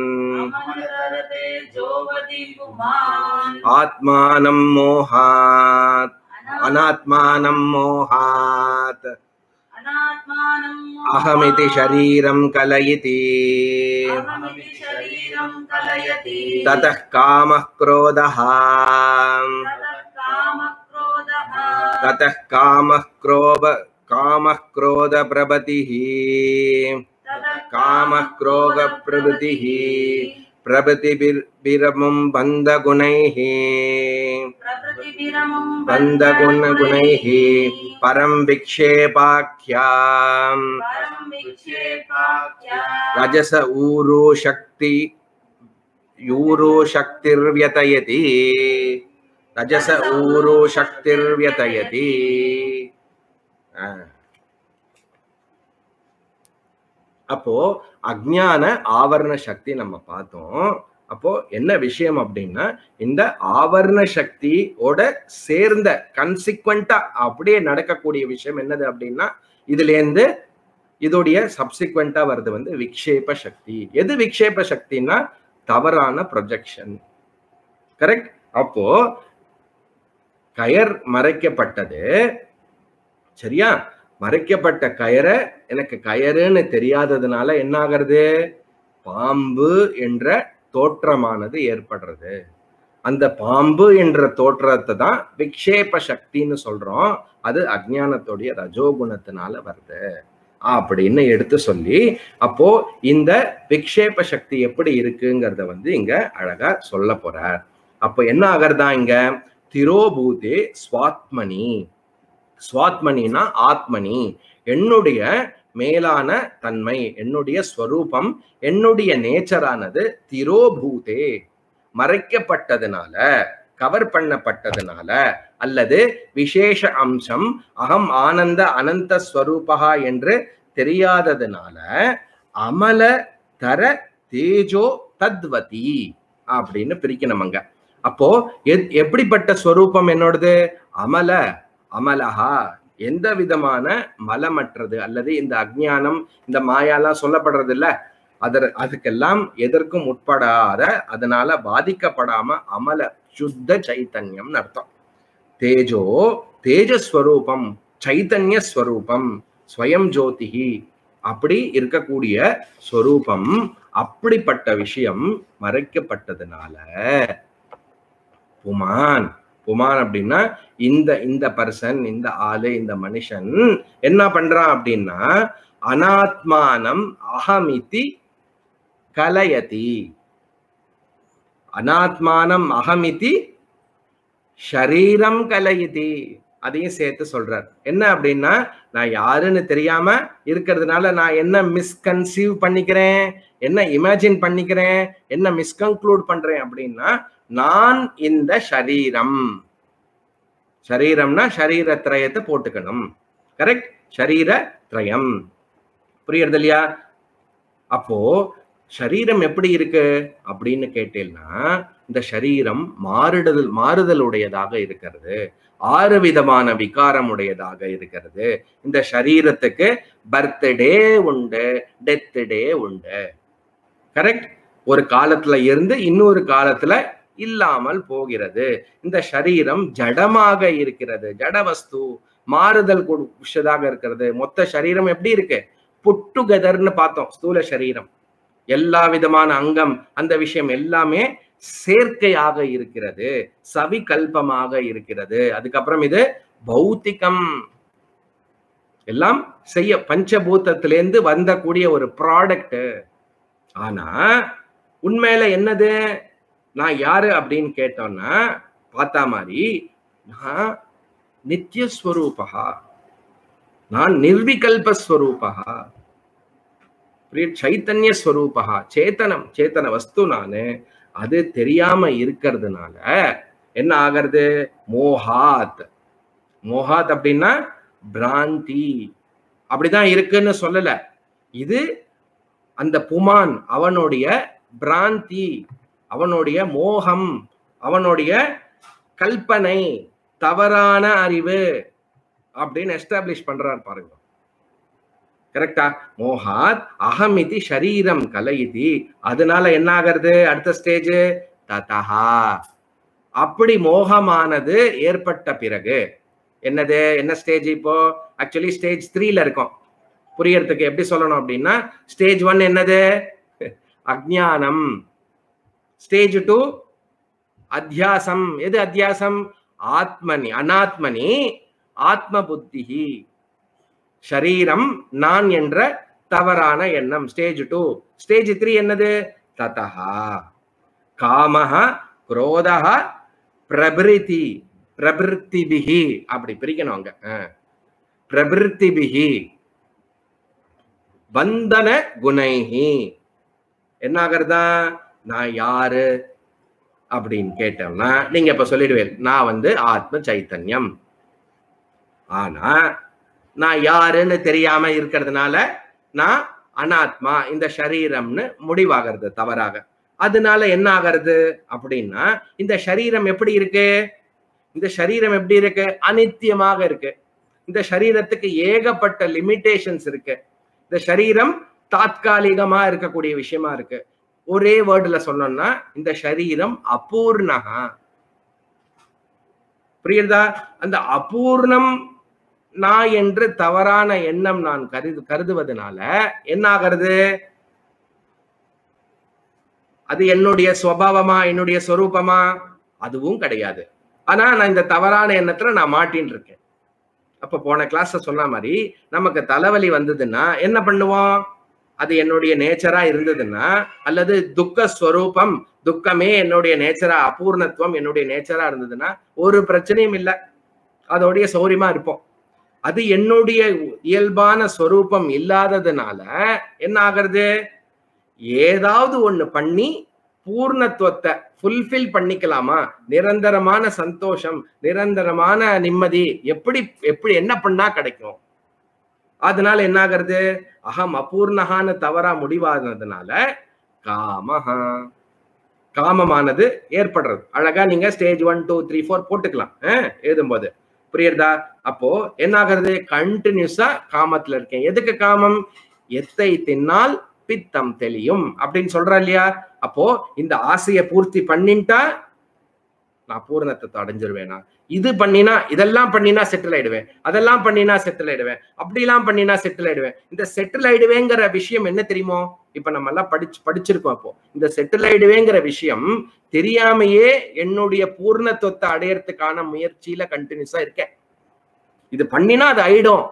अमलतरते जोवति पुमान् आत्मानं मोहात् அனாத்மானம் மோகாத் अनात्मानं அகமிதி ஷரீரம் கலயிதி अहमिति शरीरं कलयति ततः कामः क्रोधः ततः कामक्रोधः ततः कामः क्रोध कामः क्रोधप्रभतिः ततः कामः क्रोधप्रभृतिः प्रभृतिभिरमुं बन्धगुणैः प्रकृतिविरमं बन्धगुणगुणैः परं विक्षेपाख्याम् परं विक्षेपाख्या रजस ऊरो शक्ति यूरो शक्तिर्व्यतयति रजस ऊरो शक्तिर्व्यतयति ஆ. அப்போ அஜ்ஞான ஆவரண சக்தி நம்ம பார்த்தோம் அப்போ என்ன விஷயம் அப்படின்னா இந்த ஆவரண சக்தியோட சேர்ந்த கன்சிக்வெண்டா அப்படியே நடக்கக்கூடிய விஷயம் என்னது அப்படின்னா இதுல இருந்து இதோடைய சப்சிக்வெண்டா வருது வந்து விக்ஷேப சக்தி எது விக்ஷேப சக்தின்னா தவறான ப்ரொஜெக்ஷன் கரெக்ட் அப்போ கயர் மறைக்கப்பட்டது சரியா மறைக்கப்பட்ட கயரை எனக்கு கயறுன்னு தெரியாததுனால என்ன ஆகிறது பாம்பு என்ற தோற்றமானது ஏற்படுறது அந்த பாம்பு என்ற தோற்றத்தை தான் விக்ஷேப சக்தின்னு சொல்றோம் அது அஜ்ஞானத்துடைய ரஜோகுணத்தினால வருது அப்படின்னு எடுத்து சொல்லி அப்போ இந்த விக்ஷேப சக்தி எப்படி இருக்குங்கிறத வந்து இங்க அழகா சொல்ல போறார் அப்போ என்ன ஆகிறதா இங்க திரோபூதே ஸ்வாத்மனி ஸ்வாத்மனினா ஆத்மனி என்னுடைய மேலான தன்மை என்னுடைய ஸ்வரூபம் என்னுடைய நேச்சரானது திரோபூதே மறைக்கப்பட்டதுனால கவர் பண்ணப்பட்டதுனால அல்லது விசேஷ அம்சம் அகம் ஆனந்த அனந்த ஸ்வரூபகா என்று தெரியாததுனால அமல தர தேஜோ தத்வதி அப்படின்னு பிரிக்கணும் அங்க அப்போ எத்- எப்படிப்பட்ட ஸ்வரூபம் என்னோடது அமல அமலஹா எந்த விதமான மலமற்றது அல்லது இந்த அஜ்ஞானம் இந்த மாயாலாம் சொல்லப்படுறது இல்ல அதர் அதுக்கெல்லாம் எதற்கும் உட்படாத அதனால பாதிக்கப்படாம அமல சுத்த சைத்தன்யம்னு அர்த்தம் தேஜோ தேஜஸ்வரூபம் சைத்தன்ய ஸ்வரூபம் ஸ்வயம் ஜோதிகி அப்படி இருக்கக்கூடிய ஸ்வரூபம் அப்படிப்பட்ட விஷயம் மறைக்கப்பட்டதுனால புமான் புமான் அப்படின்னா இந்த இந்த பர்சன் இந்த ஆளு இந்த மனுஷன் என்ன பண்றான் அப்படின்னா அனாத்மானம் அகமிதி கலயதி அனாத்மானம் அகமிதி ஷரீரம் கலயதி அதையும் சேர்த்து சொல்றார் என்ன அப்படின்னா நான் யாருன்னு தெரியாம இருக்கிறதுனால நான் என்ன மிஸ்கன்சீவ் பண்ணிக்கிறேன் என்ன இமேஜின் பண்ணிக்கிறேன் என்ன மிஸ்கன்க்ளூட் பண்றேன் அப்படின்னா நான் இந்த ஷரீரம் ஷரீரம்னா ஷரீர திரயத்தை போட்டுக்கணும் கரெக்ட் ஷரீர திரயம் புரியுறது இல்லையா அப்போ ஷரீரம் எப்படி இருக்கு அப்படின்னு கேட்டேன்னா இந்த ஷரீரம் மாறுதல் மாறுதலுடையதாக இருக்கிறது ஆறு விதமான விகாரம் உடையதாக இருக்கிறது இந்த ஷரீரத்துக்கு பர்த்டே உண்டு டெத் டே உண்டு கரெக்ட் ஒரு காலத்துல இருந்து இன்னொரு காலத்துல இல்லாமல் போகிறது இந்த சரீரம் ஜடமாக இருக்கிறது ஜடவஸ்து மாறுதல் விஷயதாக இருக்கிறது மொத்த சரீரம் எப்படி இருக்கு புட்டுகெதர்னு பார்த்தோம் ஸ்தூல சரீரம் எல்லா விதமான அங்கம் அந்த விஷயம் எல்லாமே சேர்க்கையாக இருக்கிறது சவிகல்பமாக இருக்கிறது அதுக்கப்புறம் இது பௌத்திகம் எல்லாம் செய்ய பஞ்சபூதத்திலேருந்து வந்தக்கூடிய ஒரு ப்ராடக்ட் ஆனா உண்மையில என்னது நான் யாரு அப்படின்னு கேட்டோம்னா பார்த்தா மாதிரி நான் நித்தியஸ்வரூபகா நான் நிர்விகல்பஸ்வரூபகா சைத்தன்ய ஸ்வரூபகா சேத்தனம் சேத்தன வஸ்து நானு அது தெரியாம இருக்கிறதுனால என்ன ஆகிறது மோஹாத் மோஹாத் அப்படின்னா பிராந்தி அப்படிதான் இருக்குன்னு சொல்லல இது அந்த புமான் அவனுடைய பிராந்தி அவனுடைய மோகம் அவனுடைய கல்பனை தவறான அறிவு அப்படின்னு எஸ்டாப்ளிஷ் பண்றாரு பாருங்க கரெக்டா மோகாத் அகமிதி ஷரீரம் கலையிதி அதனால என்ன ஆகிறது அடுத்த ஸ்டேஜ் ததஹா அப்படி மோகமானது ஏற்பட்ட பிறகு என்னது என்ன ஸ்டேஜ் இப்போ ஆக்சுவலி ஸ்டேஜ் த்ரீல இருக்கும் புரியறதுக்கு எப்படி சொல்லணும் அப்படின்னா ஸ்டேஜ் ஒன் என்னது அஜ்ஞானம் ஸ்டேஜ் டூ அத்தியாசம் எது அத்தியாசம் ஆத்மனி அனாத்மனி ஆத்ம புத்திஹி ஷரீரம் நான் என்ற தவறான எண்ணம் ஸ்டேஜ் டூ ஸ்டேஜ் த்ரீ என்னது ததா காமஹ குரோதஹ பிரபிருதி பிரபிருத்திபிகி அப்படி பிரிக்கணும் அங்க அஹ். பிரபிருத்திபிகி பந்தன குணைஹி என்ன ஆகிறதா நான் யாரு அப்படின்னு கேட்டோம்னா நீங்க இப்ப சொல்லிடுவேன் நான் வந்து ஆத்ம சைத்தன்யம் ஆனா நான் யாருன்னு தெரியாம இருக்கிறதுனால நான் அனாத்மா இந்த சரீரம்னு முடிவாகிறது தவறாக அதனால என்ன ஆகிறது அப்படின்னா இந்த சரீரம் எப்படி இருக்கு இந்த சரீரம் எப்படி இருக்கு அனித்தியமாக இருக்கு இந்த சரீரத்துக்கு ஏகப்பட்ட லிமிட்டேஷன்ஸ் இருக்கு இந்த சரீரம் தாத்காலிகமா இருக்கக்கூடிய விஷயமா இருக்கு ஒரே வேர்டுல சொன்னோம்னா இந்த சரீரம் அபூர்ணகா புரியுதா அந்த அபூர்ணம் நான் என்று தவறான எண்ணம் நான் கருது கருதுவதனால என்ன ஆகிறது அது என்னுடைய சுவாவமா என்னுடைய சொரூபமா அதுவும் கிடையாது ஆனா நான் இந்த தவறான எண்ணத்துல நான் மாட்டின்னு இருக்கேன் அப்ப போன கிளாஸ்ல சொன்ன மாதிரி நமக்கு தலைவலி வந்ததுன்னா என்ன பண்ணுவோம் அது என்னுடைய நேச்சரா இருந்ததுன்னா அல்லது துக்க ஸ்வரூபம் துக்கமே என்னுடைய நேச்சரா அபூர்ணத்துவம் என்னுடைய நேச்சரா இருந்ததுன்னா ஒரு பிரச்சனையும் இல்லை அதோடைய சௌரியமா இருப்போம் அது என்னுடைய இயல்பான ஸ்வரூபம் இல்லாததுனால என்ன ஆகிறது ஏதாவது ஒண்ணு பண்ணி பூர்ணத்துவத்தை ஃபுல்ஃபில் பண்ணிக்கலாமா நிரந்தரமான சந்தோஷம் நிரந்தரமான நிம்மதி எப்படி எப்படி என்ன பண்ணா கிடைக்கும் அதனால என்ன ஆகிறது அகம் அபூர்ணகான்னு தவறா முடிவானதுனால காமஹா காமமானது ஏற்படுறது அழகா நீங்க stage one two three four போட்டுக்கலாம் அஹ், எழுதும்போது புரியுறதா அப்போ என்ன ஆகுறது கண்டினியூஸா காமத்துல இருக்கேன் எதுக்கு காமம் எத்தை தின்னால் பித்தம் தெளியும் அப்படின்னு சொல்றா இல்லையா அப்போ இந்த ஆசையை பூர்த்தி பண்ணிட்டா நான் பூரணத்தை அடைஞ்சிருவேனா இது பண்ணினா இதெல்லாம் பண்ணினா செட்டில் ஆயிடுவேன் அதெல்லாம் பண்ணினா செட்டில் ஆயிடுவேன் அப்படிலாம் பண்ணினா செட்டில் ஆயிடுவேன் இந்த செட்டில் ஆயிடுவேங்கிற விஷயம் என்ன தெரியுமோ இப்ப நம்ம எல்லாம் படிச்சு படிச்சிருக்கோம் அப்போ இந்த செட்டில் ஆயிடுவேங்கிற விஷயம் தெரியாமையே என்னுடைய பூர்ணத்துவத்தை அடையறதுக்கான முயற்சியில கண்டினியூஸா இருக்கேன் இது பண்ணினா அது ஆயிடும்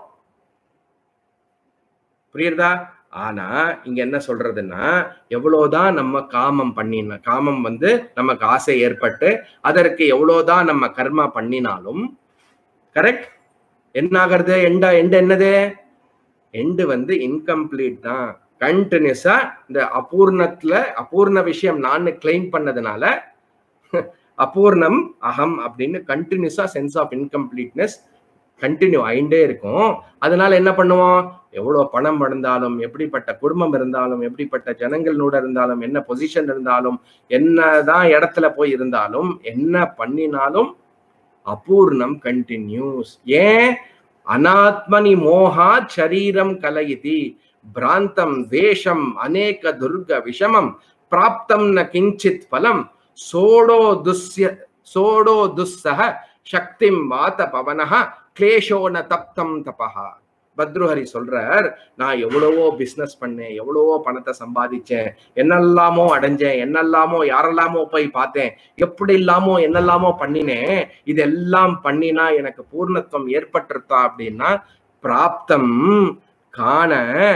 புரியுறதா ஆனா இங்க என்ன சொல்றதுன்னா எவ்வளவுதான் நம்ம காமம் பண்ணின காமம் வந்து நமக்கு ஆசை ஏற்பட்டு அதற்கு எவ்வளவுதான் நம்ம கர்மா பண்ணினாலும் கரெக்ட் என்ன ஆகிறது எண்ட எண்டு என்னது எண்டு வந்து இன்கம்ப்ளீட் தான் கண்டினியூஸா இந்த அபூர்ணத்துல அபூர்ண விஷயம் நான் கிளைம் பண்ணதுனால அபூர்ணம் அகம் அப்படின்னு கண்டினியூஸா சென்ஸ் ஆஃப் இன்கம்ப்ளீட்னஸ் கண்டினியூ ஆயிண்டே இருக்கும் அதனால என்ன பண்ணுவோம் எவ்வளவு பணம் இருந்தாலும் எப்படிப்பட்ட குடும்பம் இருந்தாலும் எப்படிப்பட்ட ஜனங்களோட இருந்தாலும் என்ன பொசிஷன் இருந்தாலும் என்னதான் இடத்துல போய் இருந்தாலும் என்ன பண்ணினாலும் அபூர்ணம் கண்டினியூஸ் ஏன் அனாத்மனி மோகா சரீரம் கலயிதி பிராந்தம் வேஷம் அநேக துர்க விஷமம் பிராப்தம் ந கிஞ்சித் பலம் சோடோ துஸ்ய சோடோ துஸ்ஸக சக்திம் வாத பவனஹ கிளேஷோன தப்தம் தபஹா பத்ருஹரி சொல்றார் நான் எவ்வளவோ பிசினஸ் பண்ணேன் எவ்வளவோ பணத்தை சம்பாதிச்சேன் என்னெல்லாமோ அடைஞ்சேன் என்னெல்லாமோ யாரெல்லாமோ போய் பார்த்தேன் எப்படி இல்லாமோ என்னெல்லாமோ பண்ணினேன் இதெல்லாம் பண்ணினா எனக்கு பூர்ணத்துவம் ஏற்பட்டிருத்தா அப்படின்னா பிராப்தம் காண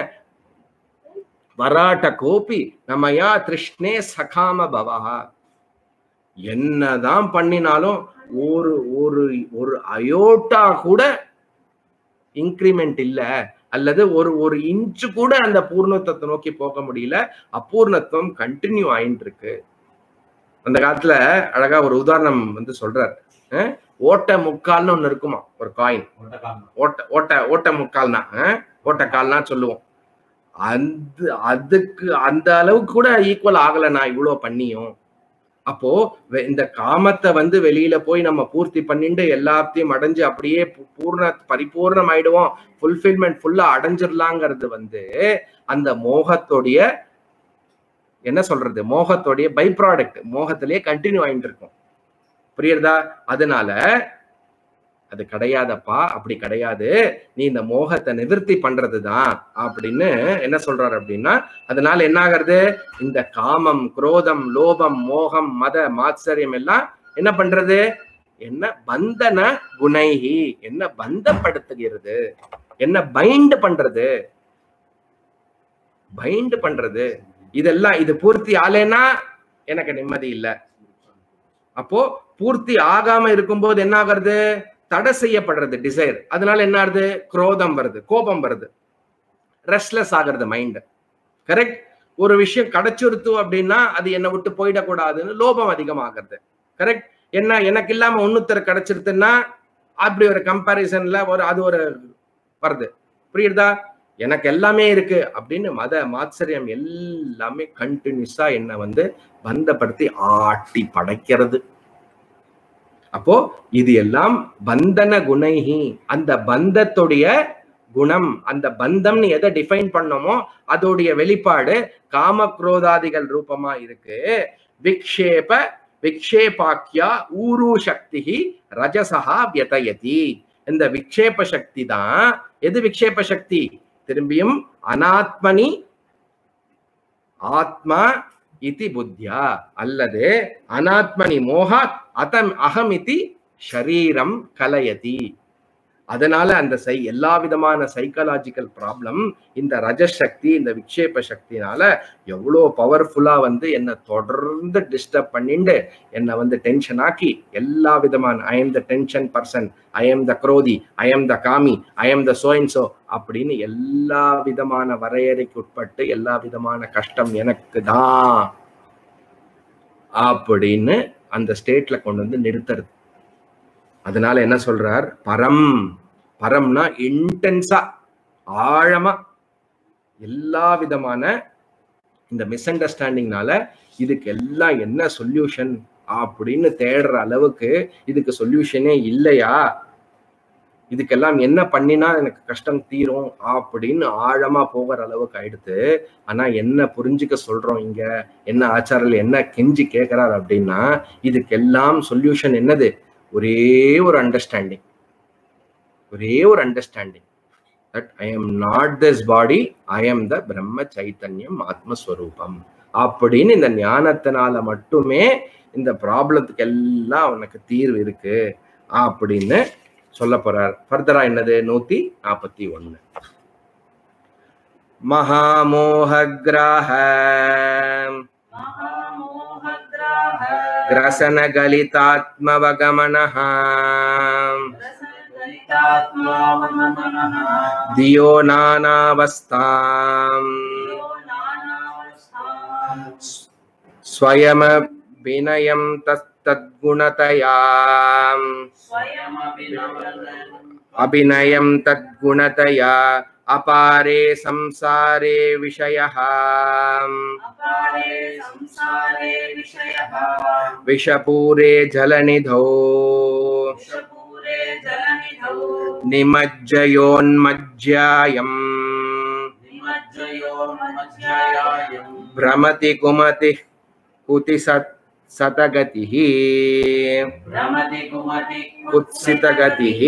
வராட்ட கோபி நம்மயா திருஷ்ணே சகாம பவஹா என்னதான் பண்ணினாலும் ஒரு ஒரு ஒரு அயோட்டா கூட இன்க்ரிமெண்ட் இல்ல அல்லது ஒரு ஒரு இன்ச்சு கூட அந்த பூர்ணத்துவத்தை நோக்கி போக முடியல அபூர்ணத்துவம் கண்டினியூ ஆயிட்டு இருக்கு அந்த காலத்துல அழகா ஒரு உதாரணம் வந்து சொல்றாரு அஹ், ஓட்ட முக்கால்னு ஒண்ணு இருக்குமா ஒரு காயின் ஓட்ட ஓட்ட ஓட்ட முக்கால்னா அஹ், ஓட்ட கால்னா சொல்லுவோம் அந்த அதுக்கு அந்த அளவுக்கு கூட ஈக்குவல் ஆகல நான் இவ்வளவு பண்ணியும் அப்போ வெ- இந்த காமத்தை வந்து வெளியில போய் நம்ம பூர்த்தி பண்ணிட்டு எல்லாத்தையும் அடைஞ்சு அப்படியே பூ- பூர்ண பரிபூர்ணம் ஆயிடுவோம் ஃபுல்ஃபில்மெண்ட் ஃபுல்லா அடைஞ்சிடலாங்கிறது வந்து அந்த மோகத்தோடைய என்ன சொல்றது மோகத்தோடைய பை ப்ராடக்ட் மோகத்திலேயே கண்டினியூ ஆயிட்டு இருக்கும் புரியுறதா அதனால அது கிடையாதப்பா அப்படி கிடையாது நீ இந்த மோகத்தை நிவர்த்தி பண்றதுதான் அப்படின்னு என்ன சொல்றாரு அப்படின்னா அதனால என்ன ஆகிறது இந்த காமம் குரோதம் லோபம் மோகம் மத மாத்சரியம் எல்லாம் என்ன பண்றது என்ன பந்தன குணைஹி என்ன பந்தப்படுத்துகிறது என்ன பைண்ட் பண்றது பைண்ட் பண்றது இதெல்லாம் இது பூர்த்தி ஆலேனா எனக்கு நிம்மதி இல்லை அப்போ பூர்த்தி ஆகாம இருக்கும்போது என்ன ஆகுறது தடை செய்யப்படுறது டிசைர் அதனால என்ன ஆகுது குரோதம் வருது கோபம் வருது ரெஸ்ட்லெஸ் ஆகுறது மைண்ட் கரெக்ட் ஒரு விஷயம் கிடைச்சிருத்து அப்படின்னா அது என்னை விட்டு போயிடக்கூடாதுன்னு லோபம் அதிகமாகிறது கரெக்ட் என்ன எனக்கு இல்லாம ஒண்ணுத்தர் கிடைச்சிருத்துன்னா அப்படி ஒரு கம்பாரிசன்ல ஒரு அது ஒரு வருது புரியுதா எனக்கு எல்லாமே இருக்கு அப்படின்னு மத மாத்சரியம் எல்லாமே கண்டினியூஸா என்ன வந்து பந்தப்படுத்தி ஆட்டி படைக்கிறது அப்போ இது எல்லாம் பந்தன குணைஹி அந்த பந்தத்துடைய குணம் அந்த பந்தம்னு எதை டிஃபைன் பண்ணோமோ அதோடைய வெளிப்பாடு காம குரோதாதிகள் ரூபமா இருக்கு விக்ஷேப விக்ஷேபாக்கியா ஊரு சக்தி ரஜசகா வியதயதி இந்த விக்ஷேப சக்தி தான் எது விக்ஷேப சக்தி திரும்பியும் அனாத்மனி ஆத்மா இதி புத்தியா அல்லது அனாத்மனி மோகாத் அதம் அகமிதி ஷரீரம் கலயதி அதனால அந்த சை எல்லா விதமான சைக்காலஜிக்கல் ப்ராப்ளம் இந்த ரஜஸ் சக்தி இந்த விக்ஷேப சக்தினால எவ்வளோ பவர்ஃபுல்லா வந்து என்னை தொடர்ந்து டிஸ்டர்ப் பண்ணிண்டு என்னை வந்து டென்ஷன் ஆக்கி எல்லா விதமான I am the tension person I am the குரோதி ஐ எம் த காமி ஐ எம் த சோ அப்படின்னு எல்லா விதமான வரையறைக்கு உட்பட்டு எல்லா விதமான கஷ்டம் எனக்கு தான் அப்படின்னு அந்த ஸ்டேட்ல கொண்டு வந்து நிறுத்துறது அதனால என்ன சொல்றார் பரம் பரம்னா இன்டென்ஸா ஆழமா எல்லா விதமான இந்த மிஸ் அண்டர்ஸ்டாண்டிங்னால இதுக்கு எல்லாம் என்ன சொல்யூஷன் அப்படின்னு தேடுற அளவுக்கு இதுக்கு சொல்யூஷனே இல்லையா இதுக்கெல்லாம் என்ன பண்ணினா எனக்கு கஷ்டம் தீரும் அப்படின்னு ஆழமா போகிற அளவுக்கு ஆயிடுத்து ஆனா என்ன புரிஞ்சுக்க சொல்றோம் இங்க என்ன ஆச்சாரில் என்ன கெஞ்சி கேட்கிறார் அப்படின்னா இதுக்கெல்லாம் சொல்யூஷன் என்னது ஒரே ஒரு அண்டர்ஸ்டாண்டிங் ஒரே ஒரு understanding that I am not this body I am the பிரம்ம சைத்தன்யம் ஆத்மஸ்வரூபம் அப்படின்னு இந்த ஞானத்தினால மட்டுமே இந்த ப்ராப்ளத்துக்கு எல்லாம் அவனுக்கு தீர்வு இருக்கு அப்படின்னு சொல்ல போறார் ஃபர்தரா என்னது நூத்தி நாற்பத்தி ஒண்ணு மகாமோககிராக महामोहग्राह ग्रसन गलितात्मवगमनः रसगलितात्मावमनः धियो नानावस्थाम् यो नानावस्थाम् स्वयमभिनयं तत्तद्गुणतया स्वयमपि नवदन् अभिनयं तद्गुणतया अपारे संसारे विषयः अपारे संसारे विषयः विषपूरे जलनिधौ विषपूरे जलनिधौ निमज्जयोन्मज्जायम् निमज्जयो मज्जायम् भ्रमति कुमतिः कुतिसत् सतगतिः भ्रमति कुमति कुत्सितगतिः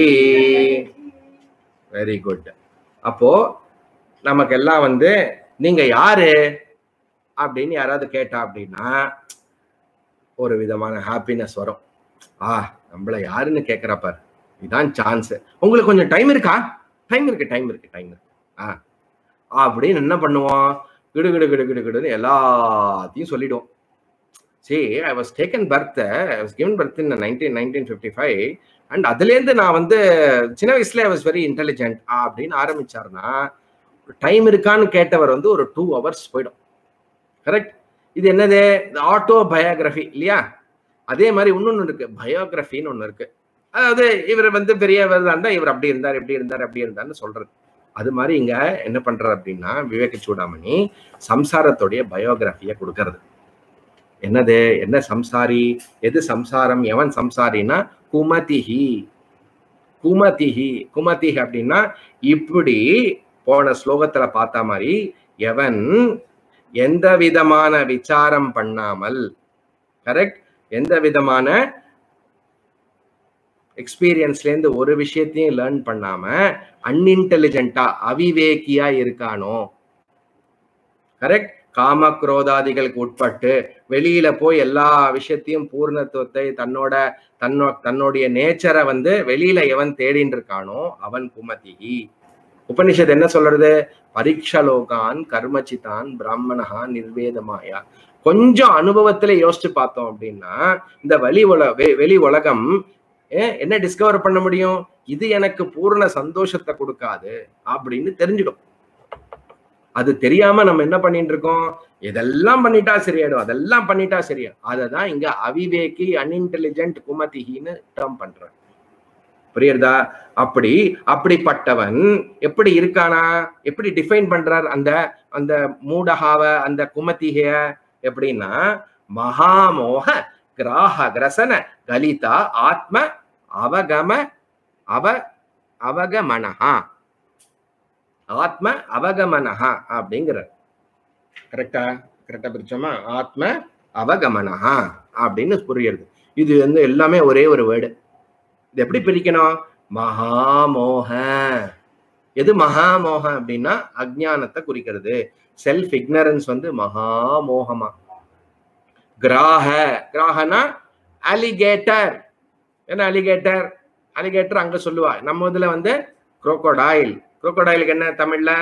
வெரி குட் அப்போ நமக்கெல்லாம் வந்து நீங்க யாரு அப்படின்னு யாராவது கேட்டா அப்படின்னா ஒரு விதமான ஹாப்பினஸ் வரும் ஆ நம்மள யாருன்னு கேட்கிறப்பார் இதான் சான்ஸ் உங்களுக்கு கொஞ்சம் டைம் இருக்கா டைம் இருக்கு டைம் இருக்கு டைம் இருக்கு ஆ அப்படின்னு என்ன பண்ணுவோம் கிடு கிடு கிடு கிடு கிடுன்னு எல்லாத்தையும் சொல்லிடுவோம் சரி I was taken birth I was given birth in nineteen nineteen fifty five and அதுலேருந்து நான் வந்து சின்ன வயசுல ஐ வாஸ் வெரி இன்டெலிஜென்ட் அப்படின்னு ஆரம்பிச்சாருன்னா டைம் இருக்கான்னு கேட்டவர் வந்து ஒரு டூ ஹவர்ஸ் போயிடும் கரெக்ட் இது என்னது ஆட்டோ பயோகிராஃபி இல்லையா அதே மாதிரி இன்னொன்று இருக்கு பயோகிராஃபின்னு ஒன்று இருக்கு அதாவது இவர் வந்து பெரியவர் இருந்தா இவர் அப்படி இருந்தார் இப்படி இருந்தார் அப்படி இருந்தார்னு சொல்றது அது மாதிரி இங்க என்ன பண்றாரு அப்படின்னா விவேக சூடாமணி சம்சாரத்துடைய பயோகிராஃபியை கொடுக்கறது என்னது என்ன சம்சாரி எது சம்சாரம் எவன் சம்சாரின்னா குமதிஹி குமதிஹி குமதிஹி அப்படின்னா இப்படி போன ஸ்லோகத்துல பார்த்த மாதிரி எவன் எந்த விதமான விசாரம் பண்ணாமல் கரெக்ட் எந்த விதமான எக்ஸ்பீரியன்ஸ்லேருந்து ஒரு விஷயத்தையும் லேர்ன் பண்ணாம அன்இன்டெலிஜென்ட்டா அவிவேக்கியா இருக்கானோ கரெக்ட் காம குரோதாதிகளுக்கு உட்பட்டு வெளியில போய் எல்லா விஷயத்தையும் பூர்ணத்துவத்தை தன்னோட தன்னோ தன்னுடைய நேச்சரை வந்து வெளியில எவன் தேடின்னு இருக்கானோ அவன் குமதி உபனிஷத் என்ன சொல்றது பரீட்சலோகான் கர்மச்சிதான் பிராமணஹா நிர்வேதமாயா கொஞ்சம் அனுபவத்துல யோசிச்சு பார்த்தோம் அப்படின்னா இந்த வெளி உல வெ- வெளி உலகம் ஏன் என்ன டிஸ்கவர் பண்ண முடியும் இது எனக்கு பூர்ண சந்தோஷத்தை கொடுக்காது அப்படின்னு தெரிஞ்சிடும் அது தெரியாம நம்ம என்ன பண்ணிட்டு இருக்கோம் இதெல்லாம் பண்ணிட்டா சரியாயிடும் அதெல்லாம் பண்ணிட்டா சரியா அததான் இங்க அவிவேகி அன்இன்டெலிஜென்ட் குமதிகின்னு டேர்ம் பண்றான் புரியுறதா அப்படி அப்படிப்பட்டவன் எப்படி இருக்கானா எப்படி டிஃபைன் பண்றார் அந்த அந்த மூடகாவ அந்த குமதிகைய எப்படின்னா மகாமோக கிராக கிரசன கலிதா ஆத்ம அவகம அவ அவகமனஹா ஆத்ம அவகமனஹா அப்படிங்கிறார் கரெக்டா கரெக்டா பிரிச்சோமா ஆத்ம அவகமனஹா அப்படின்னு புரியுறது இது வந்து எல்லாமே ஒரே ஒரு வேர்டு இது எப்படி பிரிக்கணும் மகாமோக எது மகாமோக அப்படின்னா அஜ்ஞானத்தை குறிக்கிறது செல்ஃப் இக்னரன்ஸ் வந்து மகாமோகமா கிராக கிராகனா அலிகேட்டர் என்ன அலிகேட்டர் அலிகேட்டர் அங்க சொல்லுவா நம்ம இதுல வந்து குரோக்கோடைல் குரோக்கோடைலுக்கு என்ன தமிழ்ல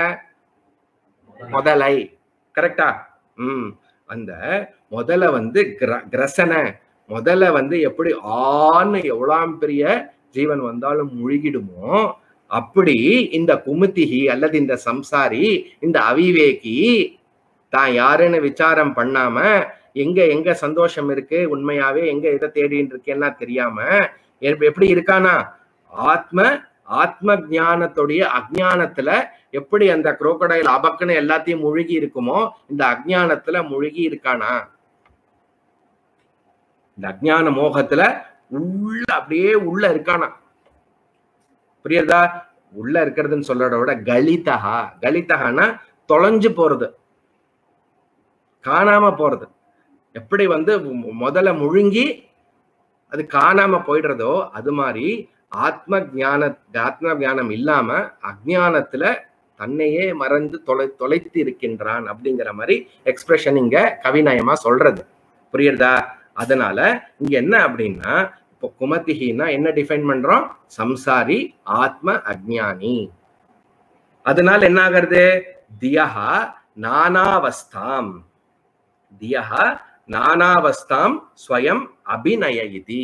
முதலை கரெக்டா ம் அந்த முதல்ல வந்து கிர- கிரசன முதல்ல வந்து எப்படி ஆன்னு எவ்வளவு பெரிய ஜீவன் வந்தாலும் முழுகிடுமோ அப்படி இந்த குமுத்திகி அல்லது இந்த சம்சாரி இந்த அவிவேகி தான் யாருன்னு விசாரம் பண்ணாம எங்க எங்க சந்தோஷம் இருக்கு உண்மையாவே எங்க எதை தேடின்னு இருக்கேன்னா தெரியாம எப்ப- எப்படி இருக்கானா ஆத்ம ஆத்ம ஞானத்துடைய அஜ்ஞானத்துல எப்படி அந்த குரோக்கடைல் அபக்குன்னு எல்லாத்தையும் முழுகி இருக்குமோ இந்த அஜ்ஞானத்துல முழுகி இருக்கானா இந்த அஜ்ஞான மோகத்துல உள்ள அப்படியே உள்ள இருக்கானா புரியுறதா உள்ள இருக்கிறதுன்னு சொல்றத விட கலிதகா கலிதகானா தொலைஞ்சு போறது காணாம போறது எப்படி வந்து மு- முதல்ல முழுங்கி அது காணாம போயிடுறதோ அது மாதிரி ஆத்ம ஞான ஆத்ம ஞானம் இல்லாம அஜ்ஞானத்துல தன்னையே மறந்து தொலை தொலைத்து இருக்கின்றான் அப்படிங்கிற மாதிரி எக்ஸ்பிரஷன் இங்க கவிநயமா சொல்றது புரியுறதா அதனால இங்க என்ன அப்படின்னா இப்போ குமதிகின்னா என்ன டிஃபைன் பண்றோம் சம்சாரி ஆத்ம அஜ்ஞானி அதனால என்ன ஆகிறது தியஹா நானாவஸ்தாம் தியஹா நானாவஸ்தாம் ஸ்வயம் அபிநயயிதி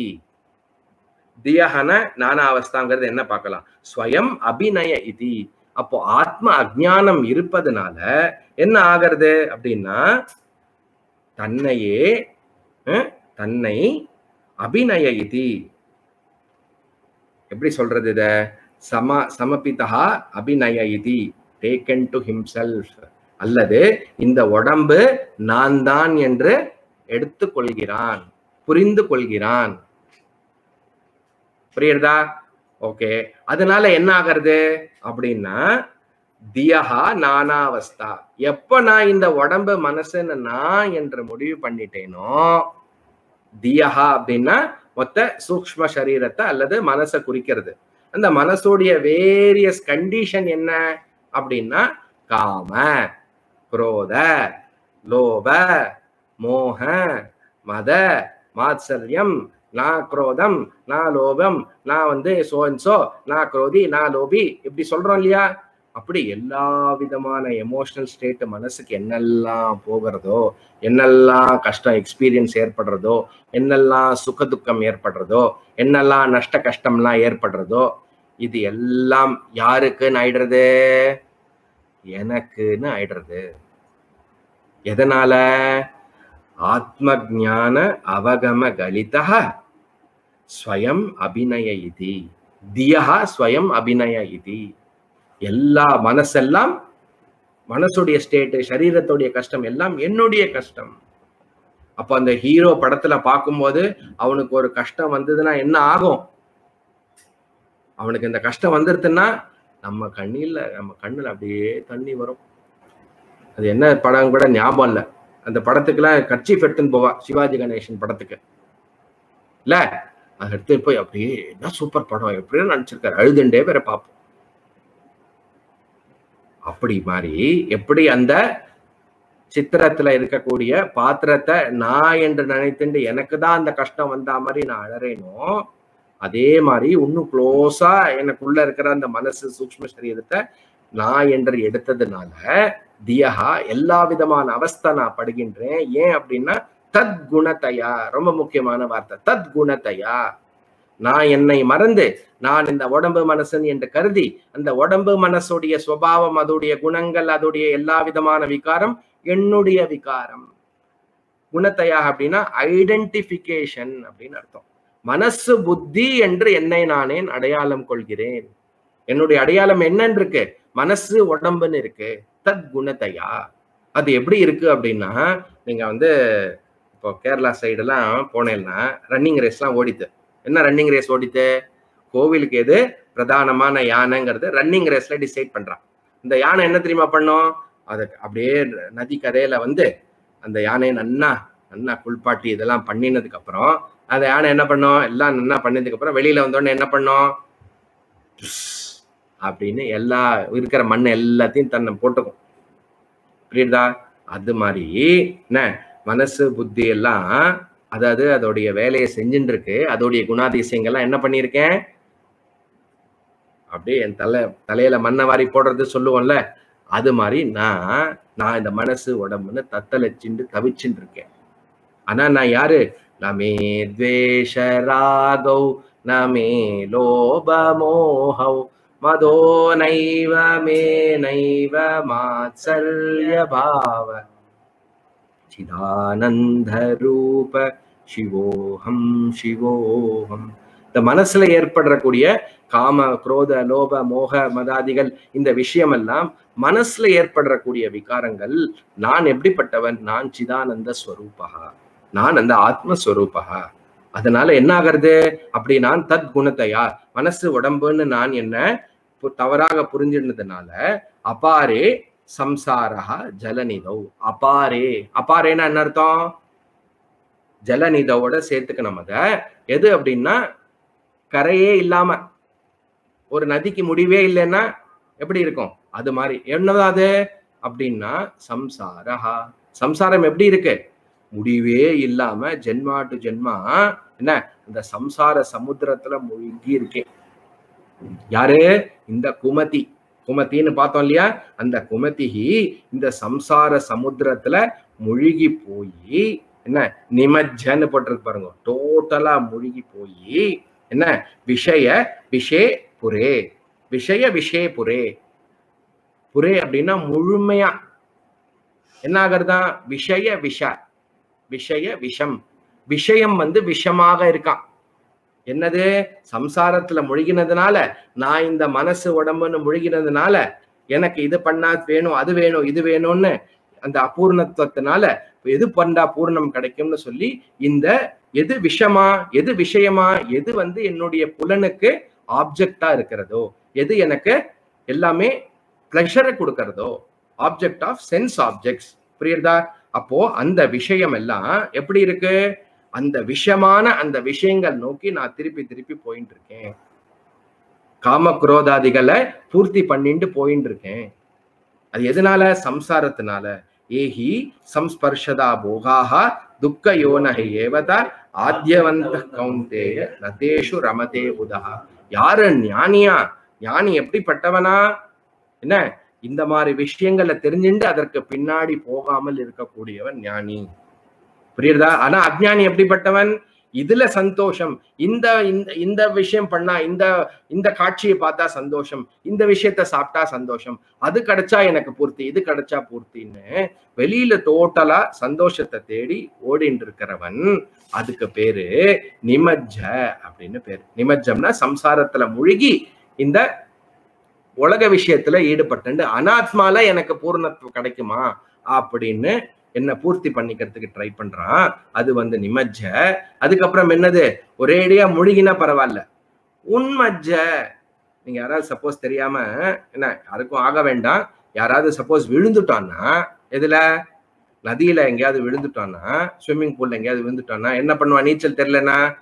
தியஹன நானாவஸ்தாங்கிறது என்ன பார்க்கலாம் ஸ்வயம் அபிநய இதி அப்போ ஆத்ம அஜ்ஞானம் இருப்பதனால என்ன ஆகிறது அப்படின்னா தன்னையே அஹ், தன்னை அபிநய இதி எப்படி சொல்றது இத சம சமபிதா அபிநய இதி டேக்கன் டு ஹிம்செல்ஃப் அல்லது இந்த உடம்பு நான் தான் என்று எடுத்துக்கொள்கிறான் புரிந்து கொள்கிறான் புரியுறதா ஓகே அதனால என்ன ஆகிறது அப்படின்னா தியஹா நானாவஸ்தா எப்ப நான் இந்த உடம்பு மனசுன்னு நான் என்று முடிவு பண்ணிட்டேனோ தியஹா அப்படின்னா மொத்த சூக்ஷ்ம சரீரத்தை அல்லது மனசை குறிக்கிறது அந்த மனசுடைய வேரியஸ் கண்டிஷன் என்ன அப்படின்னா காம குரோத லோப மோக மத மாத்சல்யம் நான் குரோதம் நான் லோபம் நான் வந்து சோ சோ நான் குரோதி நான் லோபி இப்படி சொல்றோம் இல்லையா அப்படி எல்லா விதமான எமோஷனல் ஸ்டேட் மனசுக்கு என்னெல்லாம் போகிறதோ என்னெல்லாம் கஷ்டம் எக்ஸ்பீரியன்ஸ் ஏற்படுறதோ என்னெல்லாம் சுக துக்கம் ஏற்படுறதோ என்னெல்லாம் நஷ்ட கஷ்டம்லாம் ஏற்படுறதோ இது எல்லாம் யாருக்குன்னு ஆயிடுறது எனக்குன்னு ஆயிடுறது எதனால ஆத்ம ஞான அவகம கலிதா ஸ்வயம் அபிநய இதி தியா ஸ்வயம் அபிநய இதி எல்லா மனசெல்லாம் மனசுடைய ஸ்டேட்டு சரீரத்துடைய கஷ்டம் எல்லாம் என்னுடைய கஷ்டம் அப்ப அந்த ஹீரோ படத்துல பார்க்கும்போது அவனுக்கு ஒரு கஷ்டம் வந்ததுன்னா என்ன ஆகும் அவனுக்கு இந்த கஷ்டம் வந்துருதுன்னா நம்ம கண்ணில் நம்ம கண்ணுல அப்படியே தண்ணி வரும் அது என்ன படம் கூட ஞாபகம் இல்லை அந்த படத்துக்குலாம் கட்சி எடுத்துன்னு போவா சிவாஜி கணேசன் படத்துக்கு இல்ல அதை எடுத்து போய் அப்படியே என்ன சூப்பர் படம் எப்படின்னு நினைச்சிருக்காரு அழுதுண்டே வேற பார்ப்போம் அப்படி மாதிரி எப்படி அந்த சித்திரத்துல இருக்கக்கூடிய பாத்திரத்தை நான் என்று நினைத்துண்டு எனக்கு தான் அந்த கஷ்டம் வந்தா மாதிரி நான் அழறேனோ அதே மாதிரி இன்னும் க்ளோஸா எனக்குள்ள இருக்கிற அந்த மனசு சூக்ஷ்ம சரீரத்தை நான் என்று எடுத்ததுனால தியஹா எல்லா விதமான அவஸ்தை நான் படுகின்றேன் ஏன் அப்படின்னா தத் குணத்தையா ரொம்ப முக்கியமான வார்த்தை தத் குணத்தையா நான் என்னை மறந்து நான் இந்த உடம்பு மனசன் என்று கருதி அந்த உடம்பு மனசுடைய சுவாவம் அதோடைய குணங்கள் அதோடைய எல்லா விதமான விகாரம் என்னுடைய விகாரம் குணத்தையா அப்படின்னா ஐடென்டிபிகேஷன் அப்படின்னு அர்த்தம் மனசு புத்தி என்று என்னை நானே அடையாளம் கொள்கிறேன் என்னுடைய அடையாளம் என்னன்னு இருக்கு மனசு உடம்புன்னு இருக்கு தத் குணத்தையா அது எப்படி இருக்கு அப்படின்னா நீங்க வந்து இப்போ கேரளா சைடெல்லாம் போனேன்னா ரன்னிங் ரேஸ்லாம் ஓடித்து என்ன ரன்னிங் ரேஸ் ஓடித்து கோவிலுக்கு எது பிரதானமான யானைங்கிறது ரன்னிங் ரேஸ்ல டிசைட் பண்றான் இந்த யானை என்ன தெரியுமா பண்ணும் அதுக்கு அப்படியே நதி கரையில வந்து அந்த யானையை நன்னா நன்னா குளிப்பாட்டி இதெல்லாம் பண்ணினதுக்கு அப்புறம் அந்த யானை என்ன பண்ணும் எல்லாம் நன்னா பண்ணதுக்கு அப்புறம் வெளியில வந்தோடனே என்ன பண்ணும் டுஸ் அப்படின்னு எல்லா இருக்கிற மண் எல்லாத்தையும் தன்னை போட்டுக்கும் புரியுதா அது மாதிரி என்ன மனசு புத்தி எல்லாம் அதாவது அதோடைய வேலையை செஞ்சுட்டு இருக்கு அதோடைய குணாதிசயங்கள்லாம் என்ன பண்ணியிருக்கேன் அப்படியே என் தலை தலையில மண்ணை வாரி போடுறது சொல்லுவோம்ல அது மாதிரி நான் நான் இந்த மனசு உடம்புன்னு தத்தளிச்சுட்டு தவிச்சுட்டு இருக்கேன் ஆனா நான் யாரு நமே துவேஷ ராகௌ நமே லோப மோகௌ மதோ நைவ மே நைவ மாத்சல்ய பாவ சிதானந்த ரூப சிவோஹம் சிவோஹம் இந்த மனசுல ஏற்படக்கூடிய காம குரோத லோப மோக மதாதிகள் இந்த விஷயமெல்லாம் மனசுல ஏற்படக்கூடிய விகாரங்கள் நான் எப்படிப்பட்டவன் நான் சிதானந்த ஸ்வரூபகா நான் அந்த ஆத்மஸ்வரூபகா அதனால என்ன ஆகிறது அப்படி நான் தத் குணத்தையா மனசு உடம்புன்னு நான் என்ன பு- தவறாக புரிஞ்சிருந்ததுனால அபாரே சம்சாரா ஜலநிதௌ அபாரே அபாரேன்னா என்ன அர்த்தம் ஜலநிதவோட சேர்த்துக்கணும் அத எது அப்படின்னா கரையே இல்லாம ஒரு நதிக்கு முடிவே இல்லைன்னா எப்படி இருக்கும் அது மாதிரி என்னதான் அது அப்படின்னா சம்சாரஹா சம்சாரம் எப்படி இருக்கு முடிவே இல்லாம ஜென்மா டு ஜென்மா என்ன இந்த சம்சார சமுத்திரத்துல மூழ்கி இருக்கேன் யாரு இந்த குமதி குமத்தின்னு பார்த்தோம் இல்லையா அந்த குமதி இந்த சம்சார சமுத்திரத்துல முழுகி போய் என்ன நிமஜ்ஜன்னு போட்டிருக்கு பாருங்க டோட்டலா முழுகி போய் என்ன விஷய விஷே புரே விஷய விஷே புரே புரே அப்படின்னா முழுமையா என்ன ஆகிறதா விஷய விஷ விஷய விஷம் விஷயம் வந்து விஷமாக இருக்கான் என்னது சம்சாரத்துல முழுகினதுனால நான் இந்த மனசு உடம்புன்னு முழுகினதுனால எனக்கு இது பண்ணா வேணும் அது வேணும் இது வேணும்னு அந்த அபூர்ணத்துவத்தினால எது பண்ணா பூர்ணம் கிடைக்கும்னு சொல்லி இந்த எது விஷமா எது விஷயமா எது வந்து என்னுடைய புலனுக்கு ஆப்ஜெக்டா இருக்கிறதோ எது எனக்கு எல்லாமே பிளஷரை கொடுக்கறதோ ஆப்ஜெக்ட் ஆஃப் சென்ஸ் ஆப்ஜெக்ட்ஸ் புரியுதா அப்போ அந்த விஷயம் எல்லாம் எப்படி இருக்கு அந்த விஷமான அந்த விஷயங்கள் நோக்கி நான் திருப்பி திருப்பி போயிட்டு இருக்கேன் காம குரோதாதிகளை பூர்த்தி பண்ணிட்டு போயிட்டு இருக்கேன் அது எதனால சம்சாரத்தினால ஏஹி சம்ஸ்பர்ஷதா போகாக துக்க யோனக ஏவத ஆத்யவந்த கௌந்தேய நதேஷு ரமதே உதா யாரு ஞானியா ஞானி எப்படிப்பட்டவனா என்ன இந்த மாதிரி விஷயங்களை தெரிஞ்சுட்டு அதற்கு பின்னாடி போகாமல் இருக்கக்கூடியவன் ஞானி புரியுறதா ஆனா அஜ்ஞானி எப்படிப்பட்டவன் இதுல சந்தோஷம் இந்த இந்த இந்த விஷயம் பண்ணா இந்த இந்த காட்சியை பார்த்தா சந்தோஷம் இந்த விஷயத்த சாப்பிட்டா சந்தோஷம் அது கிடைச்சா எனக்கு பூர்த்தி இது கிடைச்சா பூர்த்தின்னு வெளியில டோட்டலா சந்தோஷத்தை தேடி ஓடிட்டு இருக்கிறவன் அதுக்கு பேரு நிமஜ்ஜ அப்படின்னு பேரு நிமஜ்ஜம்னா சம்சாரத்துல முழுகி இந்த உலக விஷயத்துல ஈடுபட்டு அனாத்மால எனக்கு பூர்ணத்துவம் கிடைக்குமா அப்படின்னு என்ன பூர்த்தி பண்ணிக்கிறதுக்கு ட்ரை பண்றான் அது வந்து நிமஜ்ஜ அதுக்கப்புறம் என்னது ஒரேடியா முழுகினா பரவாயில்ல உண்மஜ்ஜ நீங்க யாராவது சப்போஸ் தெரியாம என்ன யாருக்கும் ஆக வேண்டாம் யாராவது சப்போஸ் விழுந்துட்டான்னா எதுல நதியில எங்கேயாவது விழுந்துட்டான்னா ஸ்விம்மிங் பூல்ல எங்கேயாவது விழுந்துட்டான்னா என்ன பண்ணுவான் நீச்சல் தெரியலனா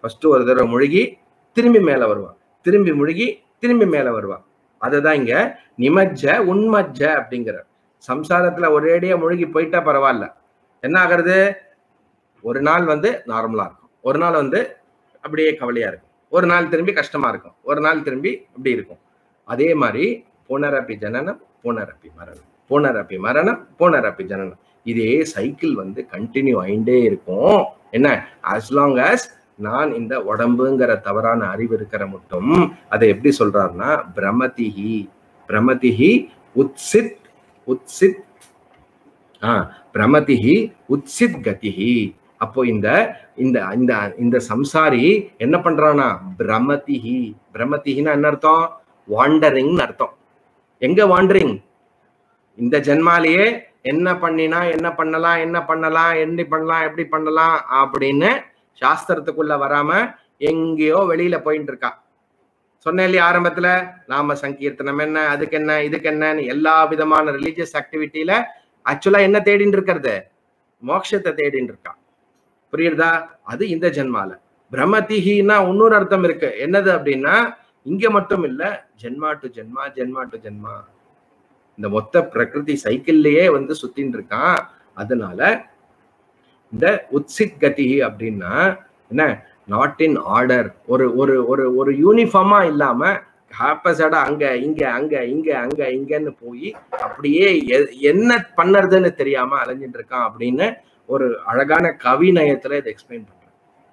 ஃபர்ஸ்ட் ஒரு தடவை முழுகி திரும்பி மேல வருவா திரும்பி முழுகி திரும்பி மேல வருவா அதுதான் இங்க நிமஜ்ஜ உண்மஜ்ஜ அப்படிங்கிற சம்சாரத்துல ஒரேடியா முழுகி போயிட்டா பரவாயில்ல என்ன ஆகுறது ஒரு நாள் வந்து நார்மலா இருக்கும் ஒரு நாள் வந்து அப்படியே கவலையா இருக்கும் ஒரு நாள் திரும்பி கஷ்டமா இருக்கும் ஒரு நாள் திரும்பி இப்படி இருக்கும் அதே மாதிரி புனரப்பி ஜனனம் புனரப்பி மரணம் புனரப்பி மரணம் புனரப்பி ஜனனம் இதே சைக்கிள் வந்து கண்டினியூ ஆயிண்டே இருக்கும் என்ன as long as நான் இந்த உடம்புங்கிற தவறான அறிவு இருக்கிற மட்டும் அதை எப்படி சொல்றாருன்னா பிரமதிஹி பிரமதிஹி உத்சித் உத்சித் ஆ பிரமதிஹி உத்சித் கதிஹி அப்போ இந்த இந்த இந்த இந்த சம்சாரி என்ன பண்றானா பிரமதிஹி பிரமதிஹின்னா என்ன அர்த்தம் வாண்டரிங்னு அர்த்தம் எங்க வாண்டரிங் இந்த ஜென்மாலேயே என்ன பண்ணினா என்ன பண்ணலாம் என்ன பண்ணலாம் எப்படி பண்ணலாம் எப்படி பண்ணலாம் அப்படின்னு சாஸ்திரத்துக்குள்ள வராம எங்கேயோ வெளியில போயிட்டு இருக்கா சொன்னேன் இல்லையா ஆரம்பத்துல நாம சங்கீர்த்தனம் என்ன அதுக்கு என்ன இதுக்கு என்னன்னு எல்லா விதமான ரிலீஜியஸ் ஆக்டிவிட்டியில ஆக்சுவலா என்ன தேடின்னு இருக்கிறது மோட்சத்தை தேடின்னு இருக்கா புரியுறதா அது இந்த ஜென்மால பிரமதிஹின்னா இன்னொரு அர்த்தம் இருக்கு என்னது அப்படின்னா இங்க மட்டும் இல்ல ஜென்மா டு ஜென்மா ஜென்மா டு ஜென்மா இந்த மொத்த பிரகிருதி சைக்கிள்லயே வந்து சுத்தின்னு இருக்கான் அதனால இந்த உத்சித் கதி அப்படின்னா என்ன நாட் இன் ஆர்டர் ஒரு ஒரு ஒரு ஒரு யூனிஃபார்மா இல்லாம ஹாப்பசடா அங்க இங்க அங்க இங்க அங்க இங்கன்னு போய் அப்படியே எ- என்ன பண்ணறதுன்னு தெரியாம அலைஞ்சிட்டு இருக்கான் அப்படின்னு ஒரு அழகான கவிநயத்துல இதை எக்ஸ்பிளைன் பண்றேன்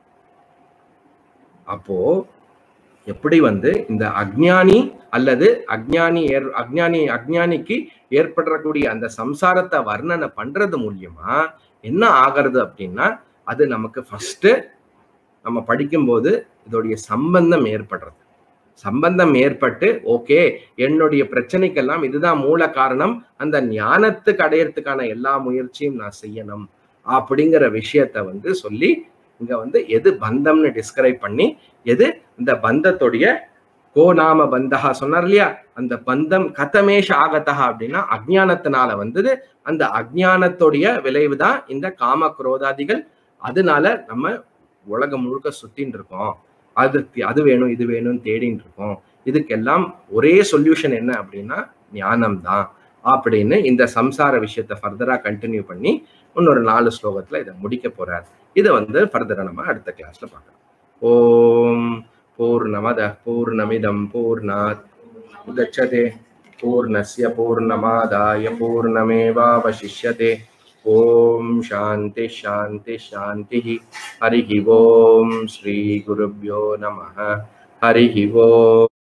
அப்போ எப்படி வந்து இந்த அஜ்ஞானி அல்லது அஜ்ஞானி ஏற் அஜ்ஞானி அஜ்ஞானிக்கு ஏற்படக்கூடிய அந்த சம்சாரத்தை வர்ணனை பண்றது மூலியமா என்ன ஆகிறது அப்படின்னா அது நமக்கு ஃபர்ஸ்ட் நம்ம படிக்கும்போது இதோடைய சம்பந்தம் ஏற்படுறது சம்பந்தம் ஏற்பட்டு ஓகே என்னுடைய பிரச்சனைக்கெல்லாம் இதுதான் மூல காரணம் அந்த ஞானத்துக்கு அடையறதுக்கான எல்லா முயற்சியும் நான் செய்யணும் அப்படிங்கிற விஷயத்த வந்து சொல்லி இங்க வந்து எது பந்தம்னு டிஸ்கிரைப் பண்ணி எது இந்த பந்தத்துடைய கோ நாம பந்தகா சொன்னார் இல்லையா அந்த பந்தம் கதமேஷ ஆகத்தா அப்படின்னா அஜ்ஞானத்தினால வந்தது அந்த அஜ்ஞானத்துடைய விளைவு தான் இந்த காம குரோதாதிகள் அதனால நம்ம உலகம் முழுக்க சுத்தின்னு இருக்கோம் அதுக்கு அது வேணும் இது வேணும்னு தேடின்னு இருக்கோம் இதுக்கெல்லாம் ஒரே சொல்யூஷன் என்ன அப்படின்னா ஞானம் தான் அப்படின்னு இந்த சம்சார விஷயத்தை ஃபர்தரா கண்டினியூ பண்ணி இன்னொரு நாலு ஸ்லோகத்துல இதை முடிக்க போறார் இதை வந்து ஃபர்தரா நம்ம அடுத்த கிளாஸ்ல பார்க்கலாம் ஓம் பூர்ணமத பூர்ணமிதம் பூர்ணாத் உதச்சதே பூர்ணஸ்ய பூர்ணமாதாய பூர்ணமேவாவசிஷ்யते ॐ शान्ति शान्ति शान्तिः हरिः ॐ श्रीगुरुभ्यो नमः हरिः ॐ